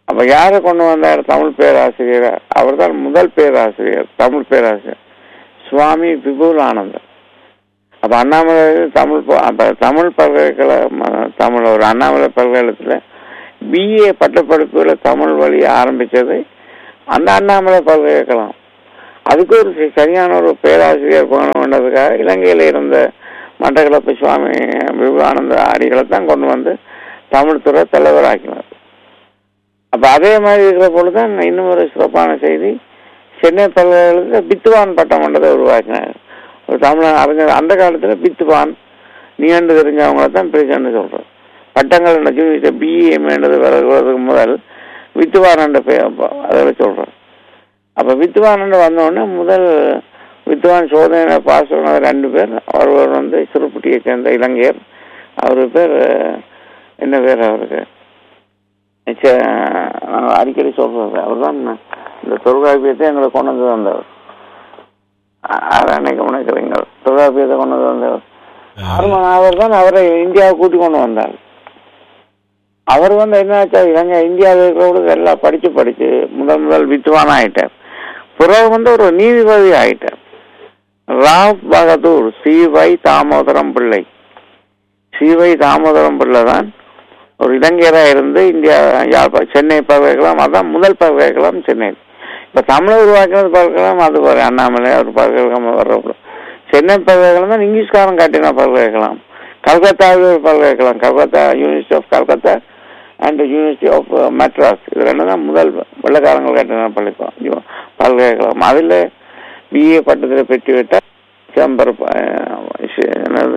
அப்ப யாரை கொண்டு வந்தார் தமிழ் பேராசிரியர் அவர்தான் முதல் பேராசிரியர் தமிழ் பேராசிரியர் சுவாமி விபுல் ஆனந்தர் அப்ப அண்ணாமலை தமிழ் ப- அப்ப தமிழ் பல்கலைக்கழகம் அஹ், தமிழ் ஒரு அண்ணாமலை பல்கலைக்கழகத்துல பிஏ பட்டப்படிப்புகளை தமிழ் வழி ஆரம்பிச்சது அந்த அண்ணாமலை பல்கலைக்கழகம் அதுக்கு ஒரு சி- சரியான ஒரு பேராசிரியர் வேணும்ன்றதுக்காக இலங்கையில இருந்த மட்டக்களப்பு சுவாமி விவேகானந்த அடிகளை தான் கொண்டு வந்து தமிழ் துறை தலைவராக்கினார் அப்ப அதே மாதிரி இருக்கிற பொழுதுதான் இன்னும் ஒரு சிறப்பான செய்தி சென்னை பல்கலைக்கழகத்தில் பித்துவான் பட்டம் கொண்டதை உருவாக்கினார் ஒரு தமிழ் அறிஞர் அந்த காலத்துல பித்துவான் நீண்டு தெரிஞ்சவங்கள தான் பிரிச்சன்னு சொல்றோம் பட்டங்கள் பிஇஎம்ன்றது வருவதற்கு முதல் வித்துவான் என்ற பெயர் அதில் சொல்றோம் அப்ப வித்துவான் வந்த உடனே முதல் வித்துவான் சோதனை பாஸ் பண்ண ரெண்டு பேர் ஒருவர் வந்து சிறுப்புட்டியை சேர்ந்த இலங்கையர் அவரு பேர் அஹ், என்ன பேர் அவருக்கு சே- நாங்க அடிக்கடி சொல்றது அவர் தான் இந்த தொல்காப்பியத்தை எங்களை கொண்டு வந்து வந்தவர் அ- அதை அன்னைக்கு நினைக்கிறீங்க தொல்காப்பியத்தை கொண்டு வந்து வந்தவர் ஆர்மன் அவர் தான் அவரை இந்தியாவை கூட்டி கொண்டு வந்தார் அவர் வந்து என்ன ஆச்சா இலங்கை இந்தியாவில் இருக்கிறவங்களுக்கு எல்லாம் படிச்சு படிச்சு முதல் முதல் வித்வான் ஆயிட்டார் பிறகு வந்து ஒரு நீதிபதி ஆயிட்டார் Rao Bahadur C Y Damodaram Pillai C Y Damodaram பிள்ளை தான் ஒரு இலங்கையரா இருந்து இந்தியா யாழ்ப்பா சென்னை பல்கலைக்கழகம் அதான் முதல் பல்கலைக்கழகம் சென்னை இப்ப தமிழை உருவாக்கினது பல்கலைக்கழகம் அது ஒரு அண்ணாமலை ஒரு பல்கலைக்கழகம் வர்ற சென்னை பல்கலைக்கழகம் தான் இங்கிலீஷ்காரன் காட்டின பல்கலைக்கழகம் கல்கத்தாவில் ஒரு பல்கலைக்கழகம் Calcutta university of Calcutta and university of Madras இது ரெண்டு தான் முதல் வெள்ளக்காரங்கள் கட்டின பள்ளிக்கூடம் பல்கலைக்கழகம் அதில் பிஏ பட்டத்தில் பெற்று விட்டால் சிதம்பர என்னது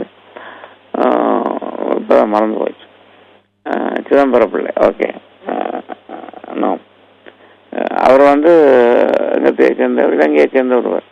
இப்போ மறந்து போச்சு அஹ், சிதம்பர பிள்ளை ஓகே நோ அவர் வந்து இங்கத்தை சேர்ந்தவர் இலங்கையை சேர்ந்த ஒருவர்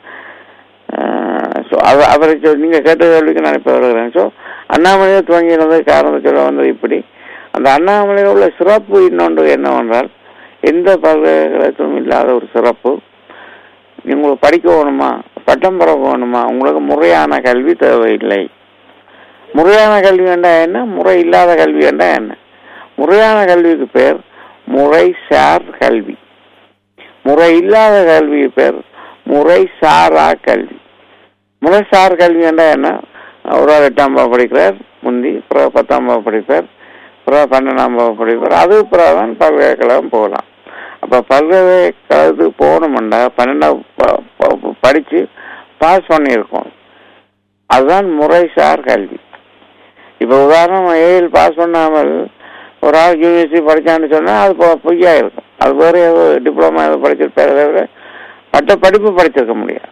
ஸோ அவர் அவரை சொ- நீங்க கேட்ட கேள்விக்கு நான் இப்போ வருகிறேன் ஸோ அண்ணாமலையை துவங்கினது காரணத்தை சொல்ல வந்தது இப்படி அந்த அண்ணாமலையில் உள்ள சிறப்பு இன்னொன்று என்னவென்றால் எந்த பல்கலைக்கழகத்திலும் இல்லாத ஒரு சிறப்பு உங்களுக்கு படிக்க வேணுமா பட்டம் பெற வேணுமா உங்களுக்கு முறையான கல்வி தேவையில்லை முறையான கல்வி என்றா என்ன முறை இல்லாத கல்வி என்றா என்ன முறையான கல்விக்கு பேர் முறை சார் கல்வி முறை இல்லாத கல்விக்கு பேர் முறை சாரா கல்வி முறைசார் கல்வி என்றா என்ன ஒரு ஆள் எட்டாம் பாவம் படிக்கிறார் முந்தி பிறகு பத்தாம் பாவம் படிப்பார் பிறகு பன்னெண்டாம் பாவம் படிப்பார் அது பிறகு தான் பல்கலைக்கழகம் போகலாம் அப்ப பல்கலைக்கழகத்துக்கு போகணுமெண்டா பன்னெண்டாம் ப- ப- படிச்சு பாஸ் பண்ணியிருக்கோம் அதுதான் முறைசார் கல்வி இப்ப உதாரணம் ஏஎல் பாஸ் பண்ணாமல் ஒரு ஆள் யூனிவர்சிட்டி படிச்சான்னு சொன்னா அது பொ- பொய்யா இருக்கும் அது வேற ஏதோ டிப்ளமா ஏதோ படிச்சிருப்பாரு தவிர பட்ட படிப்பு படிச்சிருக்க முடியாது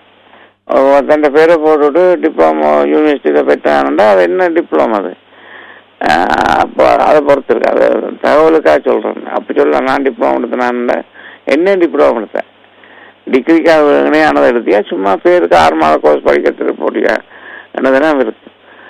தன் பேரை போட்டுட்டு டிப்ளமோ யூனிவர்சிட்டியில் பெற்றாங்கன்னா அது என்ன டிப்ளமோ அது ஆஹ் அப்போ அதை பொறுத்து இருக்கு அது தகவலுக்காக சொல்றேன் அப்படி சொல்ல நான் டிப்ளமோ எடுத்தேன் என்ன டிப்ளமோ எடுத்தேன் டிகிரிக்காக இணையானதை எடுத்தியா சும்மா பேருக்கு ஆறு மாத கோர்ஸ் படிக்கிறதுக்கு போட்டியா என்னதுன்னா இருக்கு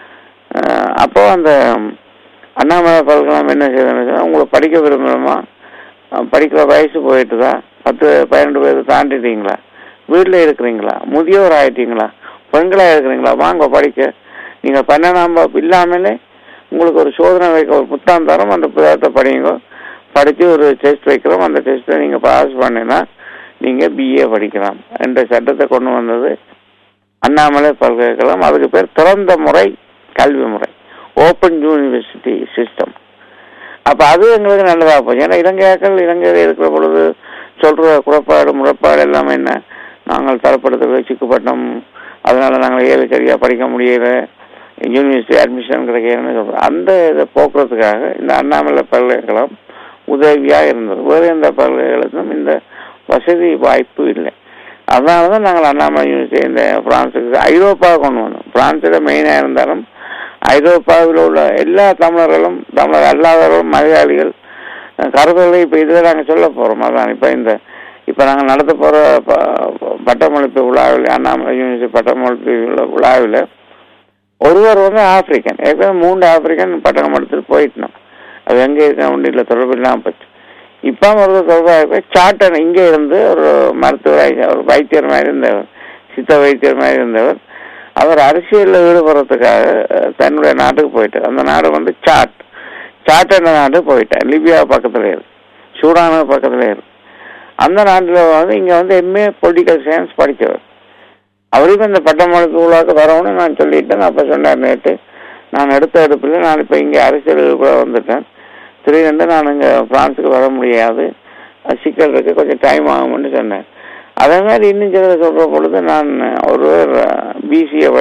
ஆஹ் அப்போ அந்த அண்ணாமலை பல்கலாம் என்ன செய்யுதுன்னு உங்களை படிக்க விரும்புகிறோமா அஹ் படிக்கிற வயசு போயிட்டுதா பத்து பன்னெண்டு வயசு தாண்டிட்டீங்களா வீட்டில் இருக்கிறீங்களா முதியோர் ஆயிட்டீங்களா பெண்களா இருக்கிறீங்களா வாங்க படிக்க நீங்கள் பன்னெண்டாம் வகுப்பு இல்லாமலே உங்களுக்கு ஒரு சோதனை வைக்க ஒரு புத்தகம் தரோம் அந்த புத்தகத்தை படிங்க படித்து ஒரு டெஸ்ட் வைக்கிறோம் அந்த டெஸ்ட்டை நீங்கள் பாஸ் பண்ணினா நீங்கள் பிஏ படிக்கலாம் என்ற சட்டத்தை கொண்டு வந்தது அண்ணாமலை பல்கலைக்கழகம் அதுக்கு பேர் திறந்த முறை கல்வி முறை ஓப்பன் யூனிவர்சிட்டி சிஸ்டம் அப்ப அது எங்களுக்கு நல்லதா போச்சு ஏன்னா இலங்கையாக்கள் இலங்கையில் இருக்கிற பொழுது சொல்ற குறைபாடு முறைப்பாடு எல்லாமே என்ன நாங்கள் தரப்படுத்த சிக்கப்பட்டோம் அதனால நாங்கள் ஏழு சரியா படிக்க முடியல யூனிவர்சிட்டி அட்மிஷன் கிடைக்கலன்னு சொல்றோம் அந்த இதை போக்குறதுக்காக இந்த அண்ணாமலை பல்கலைக்கழகம் உதவியா இருந்தது வேறு எந்த பல்கலைக்கழகத்திலும் இந்த வசதி வாய்ப்பு இல்லை அதனால தான் நாங்கள் அண்ணாமலை யூனிவர்சிட்டி இந்த பிரான்ஸுக்கு ஐரோப்பாவை கொண்டு வந்தோம் பிரான்ஸில் மெயினாக இருந்தாலும் ஐரோப்பாவில் உள்ள எல்லா தமிழர்களும் தமிழர் அல்லாதவர்களும் மலையாளிகள் கருதலை இப்போ இதில் நாங்கள் சொல்ல போகிறோம் அதான் இப்போ இந்த இப்போ நாங்கள் நடத்த போகிற பட்டமளிப்பு விழாவில் அண்ணாமலை யூனிவர்சிட்டி பட்டமளிப்பு விழா- விழாவில் ஒருவர் வந்து ஆப்பிரிக்கன் ஏற்கனவே மூன்று ஆப்பிரிக்கன் பட்டணம் எடுத்துட்டு போயிட்டோம் அது எங்கே இருக்க வண்டியில் தொடர்பு இல்லாமல் போச்சு இப்போ ஒரு தொடர்பாக சாட்டன் இங்கே இருந்து ஒரு மருத்துவர் ஒரு வைத்தியர் மாதிரி இருந்தவர் சித்த வைத்தியர் மாதிரி இருந்தவர் அவர் அரசியலில் ஈடுபடுறதுக்காக அஹ், தன்னுடைய நாட்டுக்கு போயிட்டார் அந்த நாடு வந்து சாட் சாட் என்ற நாட்டுக்கு போயிட்டார் லிபியா பக்கத்தில் இருக்கு சூடான பக்கத்தில் இருக்கு அந்த நாட்டில் வந்து இங்கே வந்து எம்ஏ பொலிட்டிக்கல் சயின்ஸ் படித்தவர் அவருக்கும் இந்த பட்டமளிப்பு விழாக்கு வரணும்னு நான் சொல்லிட்டேன் அப்போ சொன்னார் நேற்று நான் எடுத்த எடுப்பில் நான் இப்போ இங்கே அரசியலுக்குள்ள வந்துட்டேன் திடீரென்று நான் இங்கே பிரான்ஸுக்கு வர முடியாது அது சிக்கல் இருக்கு கொஞ்சம் டைம் ஆகும்னு சொன்னேன் அதே மாதிரி இன்னும் சிலர் சொல்கிற பொழுது நான் ஒருவர் பிசிஏ